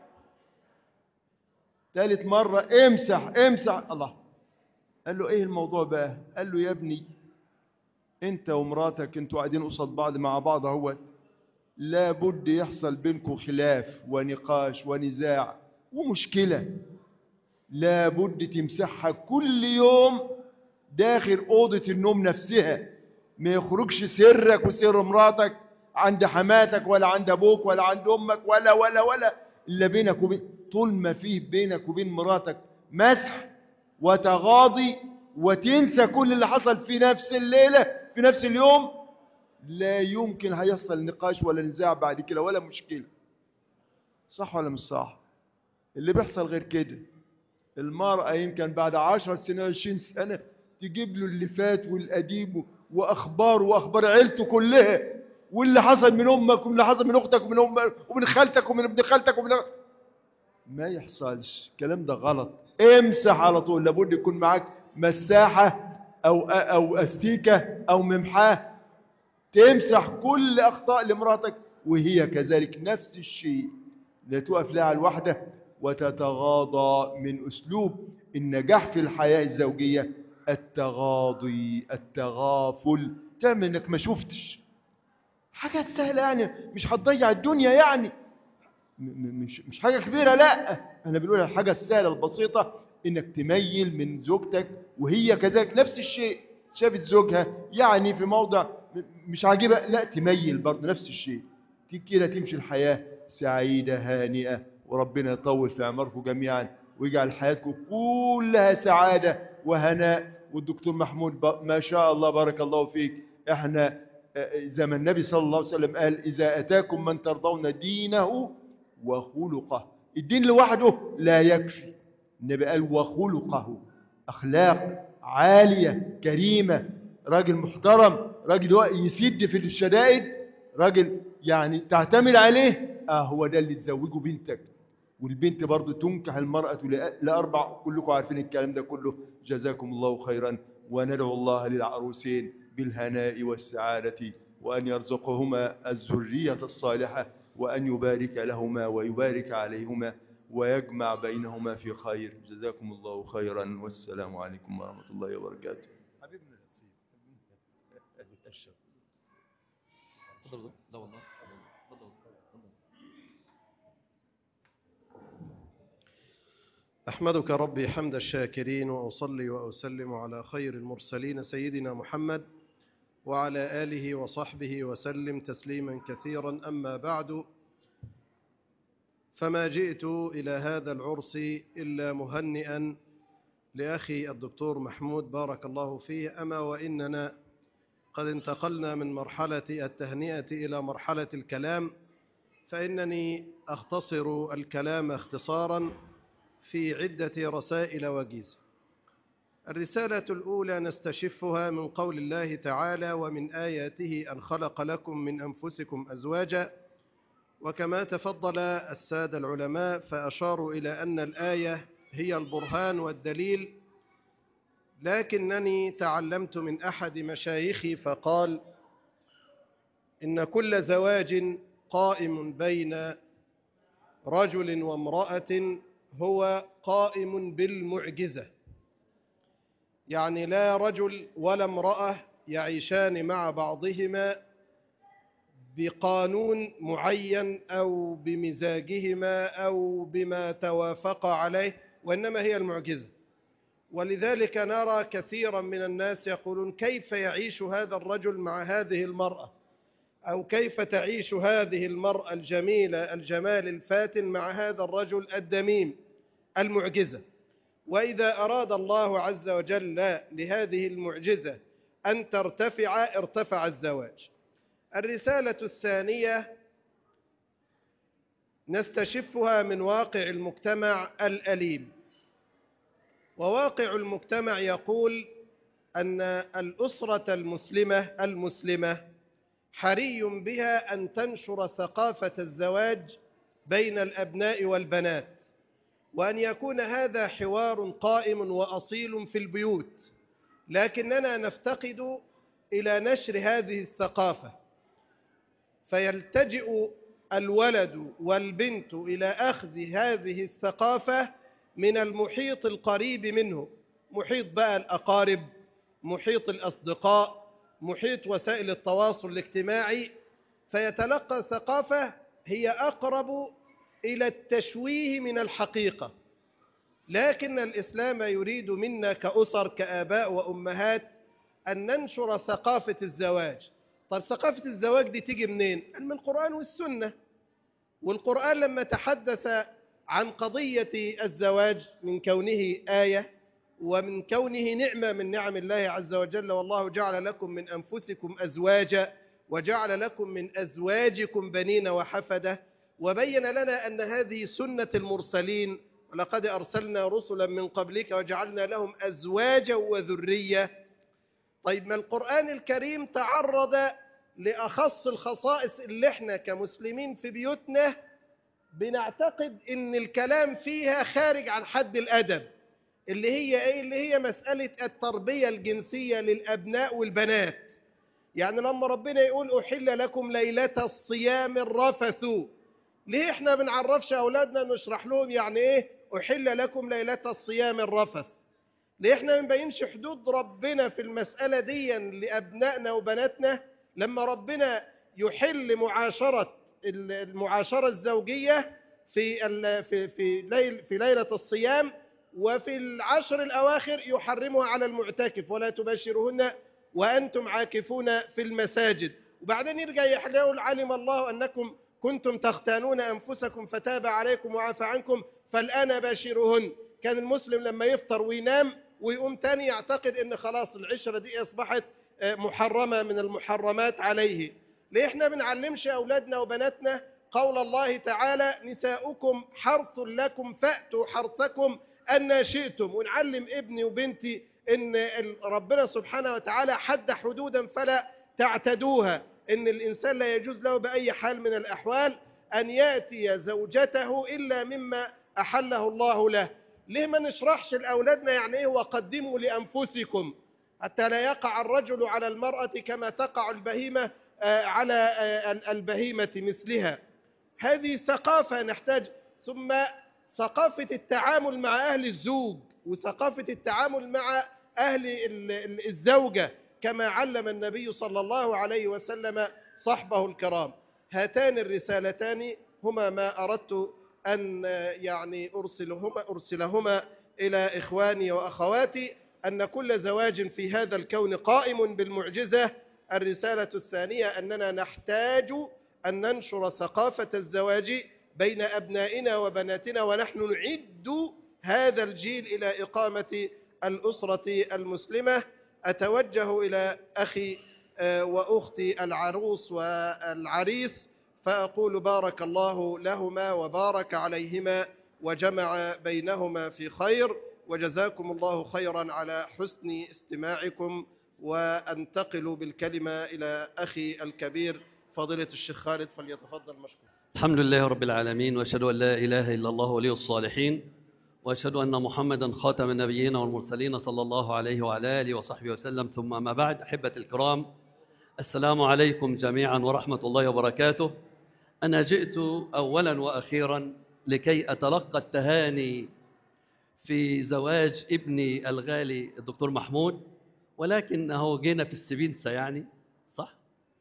ثالث مرة امسح امسح الله قال له ايه الموضوع بقى قال له يا ابني انت ومراتك انتوا قاعدين قصاد بعض مع بعض اهوت لابد يحصل بينكم خلاف ونقاش ونزاع ومشكلة لابد تمسحها كل يوم داخل أوضة النوم نفسها ما يخرجش سرك وسر مراتك عند حماتك ولا عند أبوك ولا عند أمك ولا ولا ولا إلا بينك وبين طول ما فيه بينك وبين مراتك مسح وتغاضي وتنسى كل اللي حصل في نفس الليلة في نفس اليوم لا يمكن هيحصل نقاش ولا نزاع بعد كده ولا مشكلة صح ولا مش صح اللي بيحصل غير كده المرأة يمكن بعد عشر سنة عشرين سنة تجيب له اللي فات والقديم وأخبار وأخبار عيلته كلها واللي حصل من أمك واللي حصل من أختك ومن أمك ومن خالتك ومن ابن خالتك ومن ما يحصلش الكلام ده غلط امسح على طول لابد يكون معاك مساحة أو أو أستيكة أو ممحاه تمسح كل أخطاء لمراتك وهي كذلك نفس الشيء لا تقف لها على الوحدة وتتغاضى من أسلوب النجاح في الحياة الزوجية التغاضي التغافل تعمل انك ما شفتش حاجات سهلة يعني مش هتضيع الدنيا يعني م- م- مش مش حاجة كبيرة لا احنا بنقول الحاجة السهلة البسيطة انك تميل من زوجتك وهي كذلك نفس الشيء شافت زوجها يعني في موضع م- مش عاجبها لا تميل برضه نفس الشيء ت- كده تمشي الحياة سعيدة هانئة وربنا يطول في عمركم جميعا ويجعل حياتكم كلها سعادة وهناء والدكتور محمود ب- ما شاء الله بارك الله فيك احنا آه، زي ما النبي صلى الله عليه وسلم قال إذا أتاكم من ترضون دينه وخلقه الدين لوحده لا يكفي النبي قال وخلقه أخلاق عالية كريمة راجل محترم راجل هو يسد في الشدائد راجل يعني تعتمد عليه اه هو ده اللي تزوجه بنتك والبنت برضو تنكح المرأة لأ- لأربع كلكم عارفين الكلام ده كله جزاكم الله خيرا وندعو الله للعروسين بالهناء والسعادة وأن يرزقهما الذرية الصالحة وأن يبارك لهما ويبارك عليهما ويجمع بينهما في خير جزاكم الله خيرا والسلام عليكم ورحمة الله وبركاته تفضل لا والله تفضل أحمدك ربي حمد الشاكرين وأصلي وأسلم على خير المرسلين سيدنا محمد وعلى آله وصحبه وسلم تسليما كثيرا أما بعد فما جئت إلى هذا العرس إلا مهنئا لأخي الدكتور محمود بارك الله فيه أما وإننا قد انتقلنا من مرحلة التهنئة إلى مرحلة الكلام فإنني أختصر الكلام اختصارا في عدة رسائل وجيزة الرسالة الأولى نستشفها من قول الله تعالى ومن آياته أن خلق لكم من أنفسكم أزواجا وكما تفضل السادة العلماء فأشاروا إلى أن الآية هي البرهان والدليل لكنني تعلمت من أحد مشايخي فقال إن كل زواج قائم بين رجل وامرأة هو قائم بالمعجزة يعني لا رجل ولا امرأة يعيشان مع بعضهما بقانون معين أو بمزاجهما أو بما توافق عليه وإنما هي المعجزة ولذلك نرى كثيرا من الناس يقولون كيف يعيش هذا الرجل مع هذه المرأة أو كيف تعيش هذه المرأة الجميلة الجمال الفاتن مع هذا الرجل الدميم المعجزة وإذا أراد الله عز وجل لهذه المعجزة أن ترتفع ارتفع الزواج الرسالة الثانية نستشفها من واقع المجتمع الأليم وواقع المجتمع يقول أن الأسرة المسلمة المسلمة حري بها أن تنشر ثقافة الزواج بين الأبناء والبنات وأن يكون هذا حوار قائم وأصيل في البيوت لكننا نفتقد إلى نشر هذه الثقافة فيلتجئ الولد والبنت إلى أخذ هذه الثقافة من المحيط القريب منه محيط بقى الأقارب محيط الأصدقاء محيط وسائل التواصل الاجتماعي فيتلقى ثقافة هي أقرب إلى التشويه من الحقيقة لكن الإسلام يريد منا كأسر كآباء وأمهات أن ننشر ثقافة الزواج طيب ثقافة الزواج دي تيجي منين؟ من القرآن والسنة والقرآن لما تحدث عن قضية الزواج من كونه آية ومن كونه نعمة من نعم الله عز وجل والله جعل لكم من أنفسكم أزواجا وجعل لكم من أزواجكم بنين وحفدة وبين لنا أن هذه سنة المرسلين ولقد أرسلنا رسلا من قبلك وجعلنا لهم أزواجا وذرية طيب ما القرآن الكريم تعرض لأخص الخصائص اللي احنا كمسلمين في بيوتنا بنعتقد ان الكلام فيها خارج عن حد الأدب اللي هي ايه اللي هي مسألة التربية الجنسية للأبناء والبنات يعني لما ربنا يقول أحل لكم ليلة الصيام الرفث ليه احنا بنعرفش أولادنا نشرح لهم يعني ايه أحل لكم ليلة الصيام الرفث ليه احنا ما نبينش حدود ربنا في المسألة دي لأبنائنا وبناتنا لما ربنا يحل معاشرة المعاشرة الزوجية في ال- في في ليل في ليلة الصيام وفي العشر الأواخر يحرمها على المعتكف ولا تباشرهن وأنتم عاكفون في المساجد وبعدين يرجع يقول علم الله أنكم كنتم تختانون أنفسكم فتاب عليكم وعفى عنكم فالآن باشرهن كان المسلم لما يفطر وينام ويقوم تاني يعتقد ان خلاص العشرة دي اصبحت آه، محرمة من المحرمات عليه ليه احنا بنعلمش اولادنا وبناتنا قول الله تعالى نساؤكم حرث لكم فأتوا حرثكم أن شئتم ونعلم ابني وبنتي ان ال- ربنا سبحانه وتعالى حد حدودا فلا تعتدوها ان الانسان لا يجوز له باي حال من الاحوال ان ياتي زوجته الا مما احله الله له ليه ما نشرحش لاولادنا يعني ايه وقدموا لانفسكم حتى لا يقع الرجل على المراه كما تقع البهيمه آه، على آه، ال- البهيمه مثلها هذه ثقافه نحتاج ثم ثقافه التعامل مع اهل الزوج وثقافه التعامل مع اهل ال- ال- الزوجه كما علم النبي صلى الله عليه وسلم صحبه الكرام هاتان الرسالتان هما ما أردت أن آه، يعني أرسلهما, أرسلهما إلى إخواني وأخواتي أن كل زواج في هذا الكون قائم بالمعجزة الرسالة الثانية أننا نحتاج أن ننشر ثقافة الزواج بين أبنائنا وبناتنا ونحن نعد هذا الجيل إلى إقامة الأسرة المسلمة أتوجه إلى أخي آه، وأختي العروس والعريس فأقول بارك الله لهما وبارك عليهما وجمع بينهما في خير وجزاكم الله خيرا على حسن استماعكم وأنتقل بالكلمة إلى أخي الكبير فضيلة الشيخ خالد فليتفضل مشكور الحمد لله رب العالمين واشهد ان لا اله الا الله ولي الصالحين واشهد ان محمدا خاتم النبيين والمرسلين صلى الله عليه وعلى اله وصحبه وسلم ثم ما بعد احبتي الكرام السلام عليكم جميعا ورحمه الله وبركاته انا جئت اولا واخيرا لكي اتلقى التهاني في زواج ابني الغالي الدكتور محمود ولكنه جينا في السبينسه يعني صح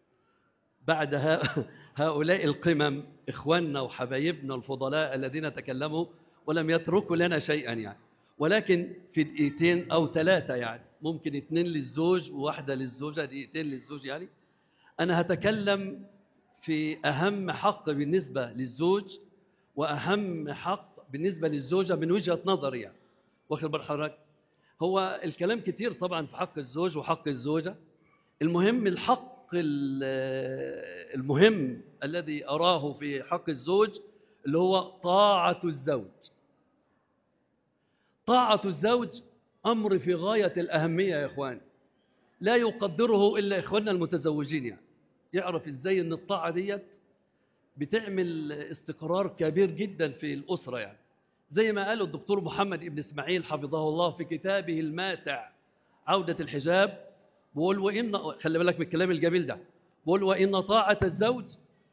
بعد ها- هؤلاء القمم إخواننا وحبايبنا الفضلاء الذين تكلموا ولم يتركوا لنا شيئا يعني ولكن في دقيقتين أو ثلاثة يعني ممكن اثنين للزوج وواحدة للزوجة دقيقتين للزوج يعني أنا هتكلم في أهم حق بالنسبة للزوج وأهم حق بالنسبة للزوجة من وجهة نظري يعني واخد بال حضرتك هو الكلام كتير طبعا في حق الزوج وحق الزوجة المهم الحق ال- المهم الذي أراه في حق الزوج اللي هو طاعة الزوج طاعة الزوج أمر في غاية الأهمية يا إخوان لا يقدره إلا إخواننا المتزوجين يعني يعرف إزاي أن الطاعة ديت بتعمل استقرار كبير جدا في الأسرة يعني زي ما قال الدكتور محمد ابن إسماعيل حفظه الله في كتابه الماتع عودة الحجاب بقول وإن خلي بالك من الكلام الجميل ده بقول وإن طاعة الزوج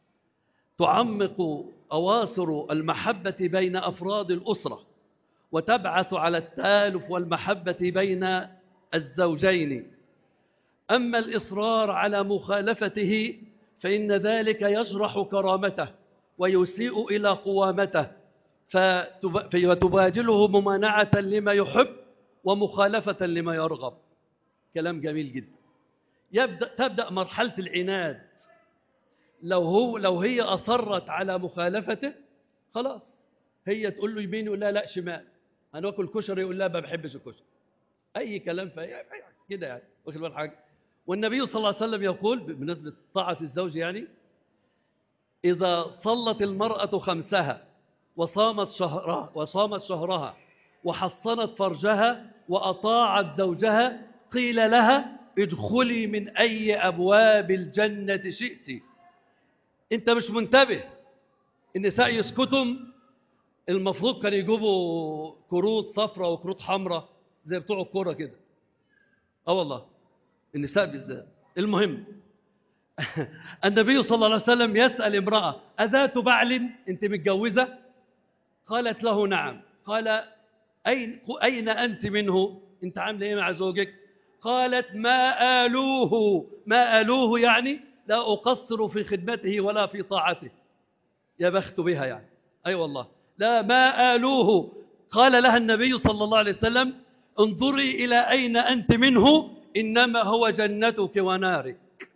تعمق أواصر المحبة بين أفراد الأسرة وتبعث على التالف والمحبة بين الزوجين أما الإصرار على مخالفته فإن ذلك يجرح كرامته ويسيء إلى قوامته فتب- فتبادله ممانعة لما يحب ومخالفة لما يرغب كلام جميل جدا يبدأ تبدأ مرحلة العناد لو هو لو هي أصرت على مخالفته خلاص هي تقول له يمين يقول لها لا شمال هناكل كشري يقول لها ما بحبش الكشري أي كلام في كده يعني واخد بال حاجة والنبي صلى الله عليه وسلم يقول بمناسبة طاعة الزوج يعني إذا صلت المرأة خمسها وصامت شهرها وصامت شهرها وحصنت فرجها وأطاعت زوجها قيل لها ادخلي من أي أبواب الجنة شئت أنت مش منتبه النساء يسكتم المفروض كانوا يجيبوا كروت صفراء وكروت حمراء زي بتوع الكورة كده اه والله النساء بالذات المهم النبي صلى الله عليه وسلم يسأل امرأة أذات بعل أنت متجوزة قالت له نعم قال أين, أين أنت منه أنت عامله إيه مع زوجك قالت ما آلوه ما آلوه يعني لا أقصر في خدمته ولا في طاعته يا بخت بها يعني أي أيوة والله لا ما آلوه قال لها النبي صلى الله عليه وسلم انظري إلى أين أنت منه إنما هو جنتك ونارك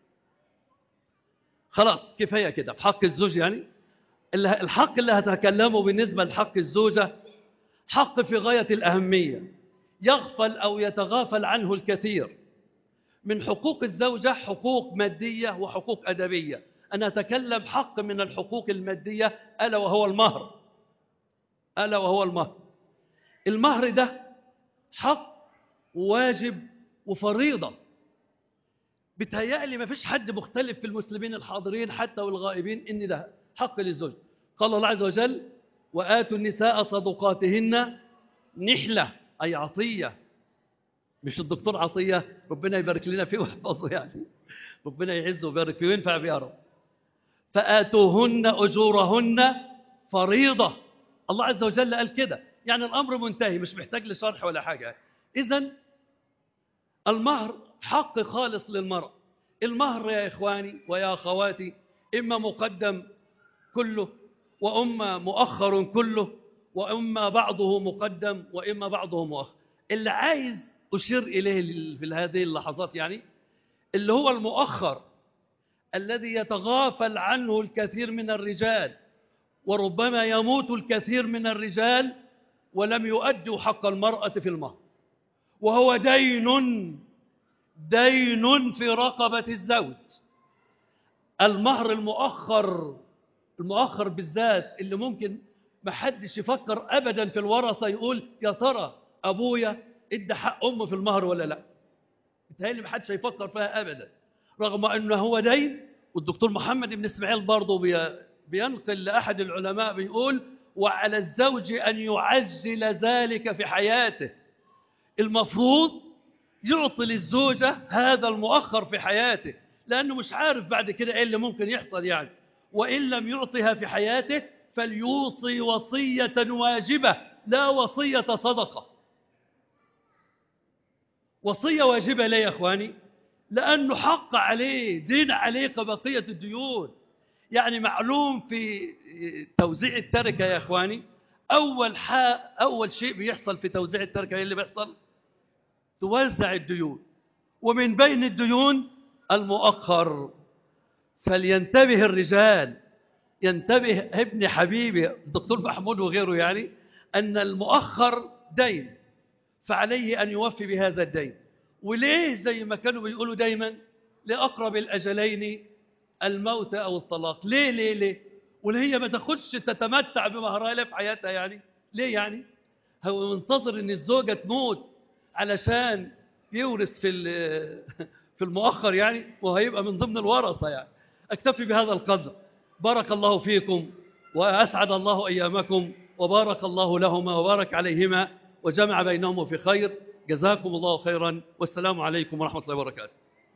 خلاص كفاية كده في حق الزوج يعني اللي- الحق اللي هتكلمه بالنسبة لحق الزوجة حق في غاية الأهمية يغفل أو يتغافل عنه الكثير من حقوق الزوجة حقوق مادية وحقوق أدبية أنا أتكلم حق من الحقوق المادية ألا وهو المهر ألا وهو المهر المهر ده حق واجب وفريضة بتهيألي ما فيش حد مختلف في المسلمين الحاضرين حتى والغائبين إن ده حق للزوج قال الله عز وجل وآتوا النساء صدقاتهن نحلة أي عطية مش الدكتور عطية ربنا يبارك لنا فيه ويحفظه يعني ربنا يعزه ويبارك فيه وينفع بيه يا رب فآتوهن أجورهن فريضة الله عز وجل قال كده يعني الأمر منتهي مش محتاج لشرح ولا حاجة إذا المهر حق خالص للمرأة المهر يا إخواني ويا أخواتي إما مقدم كله وإما مؤخر كله وإما بعضه مقدم وإما بعضه مؤخر اللي عايز أشير إليه في هذه اللحظات يعني اللي هو المؤخر الذي يتغافل عنه الكثير من الرجال وربما يموت الكثير من الرجال ولم يؤدوا حق المرأة في المهر وهو دين دين في رقبة الزوج المهر المؤخر المؤخر بالذات اللي ممكن ما حدش يفكر أبدا في الورثة يقول يا ترى أبويا ادى حق أمه في المهر ولا لا بتهيألي ما حدش هيفكر فيها أبدا رغم أنه هو دين والدكتور محمد بن إسماعيل برضه بي بينقل لأحد العلماء بيقول وعلى الزوج أن يعجل ذلك في حياته المفروض يعطي للزوجة هذا المؤخر في حياته لأنه مش عارف بعد كده إيه اللي ممكن يحصل يعني وإن لم يعطها في حياته فليوصي وصية واجبة لا وصية صدقة وصية واجبة ليه يا أخواني لأنه حق عليه دين عليه كبقية الديون يعني معلوم في توزيع التركة يا أخواني أول, أول شيء بيحصل في توزيع التركة إيه اللي بيحصل توزع الديون ومن بين الديون المؤخر فلينتبه الرجال ينتبه ابن حبيبي الدكتور محمود وغيره يعني أن المؤخر دين فعليه أن يوفي بهذا الدين وليه زي ما كانوا بيقولوا دايما لأقرب الأجلين الموت أو الطلاق ليه ليه ليه واللي هي ما تاخدش تتمتع بمهرها في حياتها يعني ليه يعني هو منتظر ان الزوجة تموت علشان يورث في في المؤخر يعني وهيبقى من ضمن الورثة يعني اكتفي بهذا القدر بارك الله فيكم وأسعد الله أيامكم وبارك الله لهما وبارك عليهما وجمع بينهم في خير جزاكم الله خيرا والسلام عليكم ورحمة الله وبركاته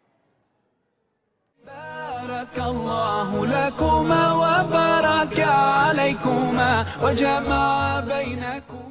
بارك الله لكما وبارك عليكما وجمع بينكما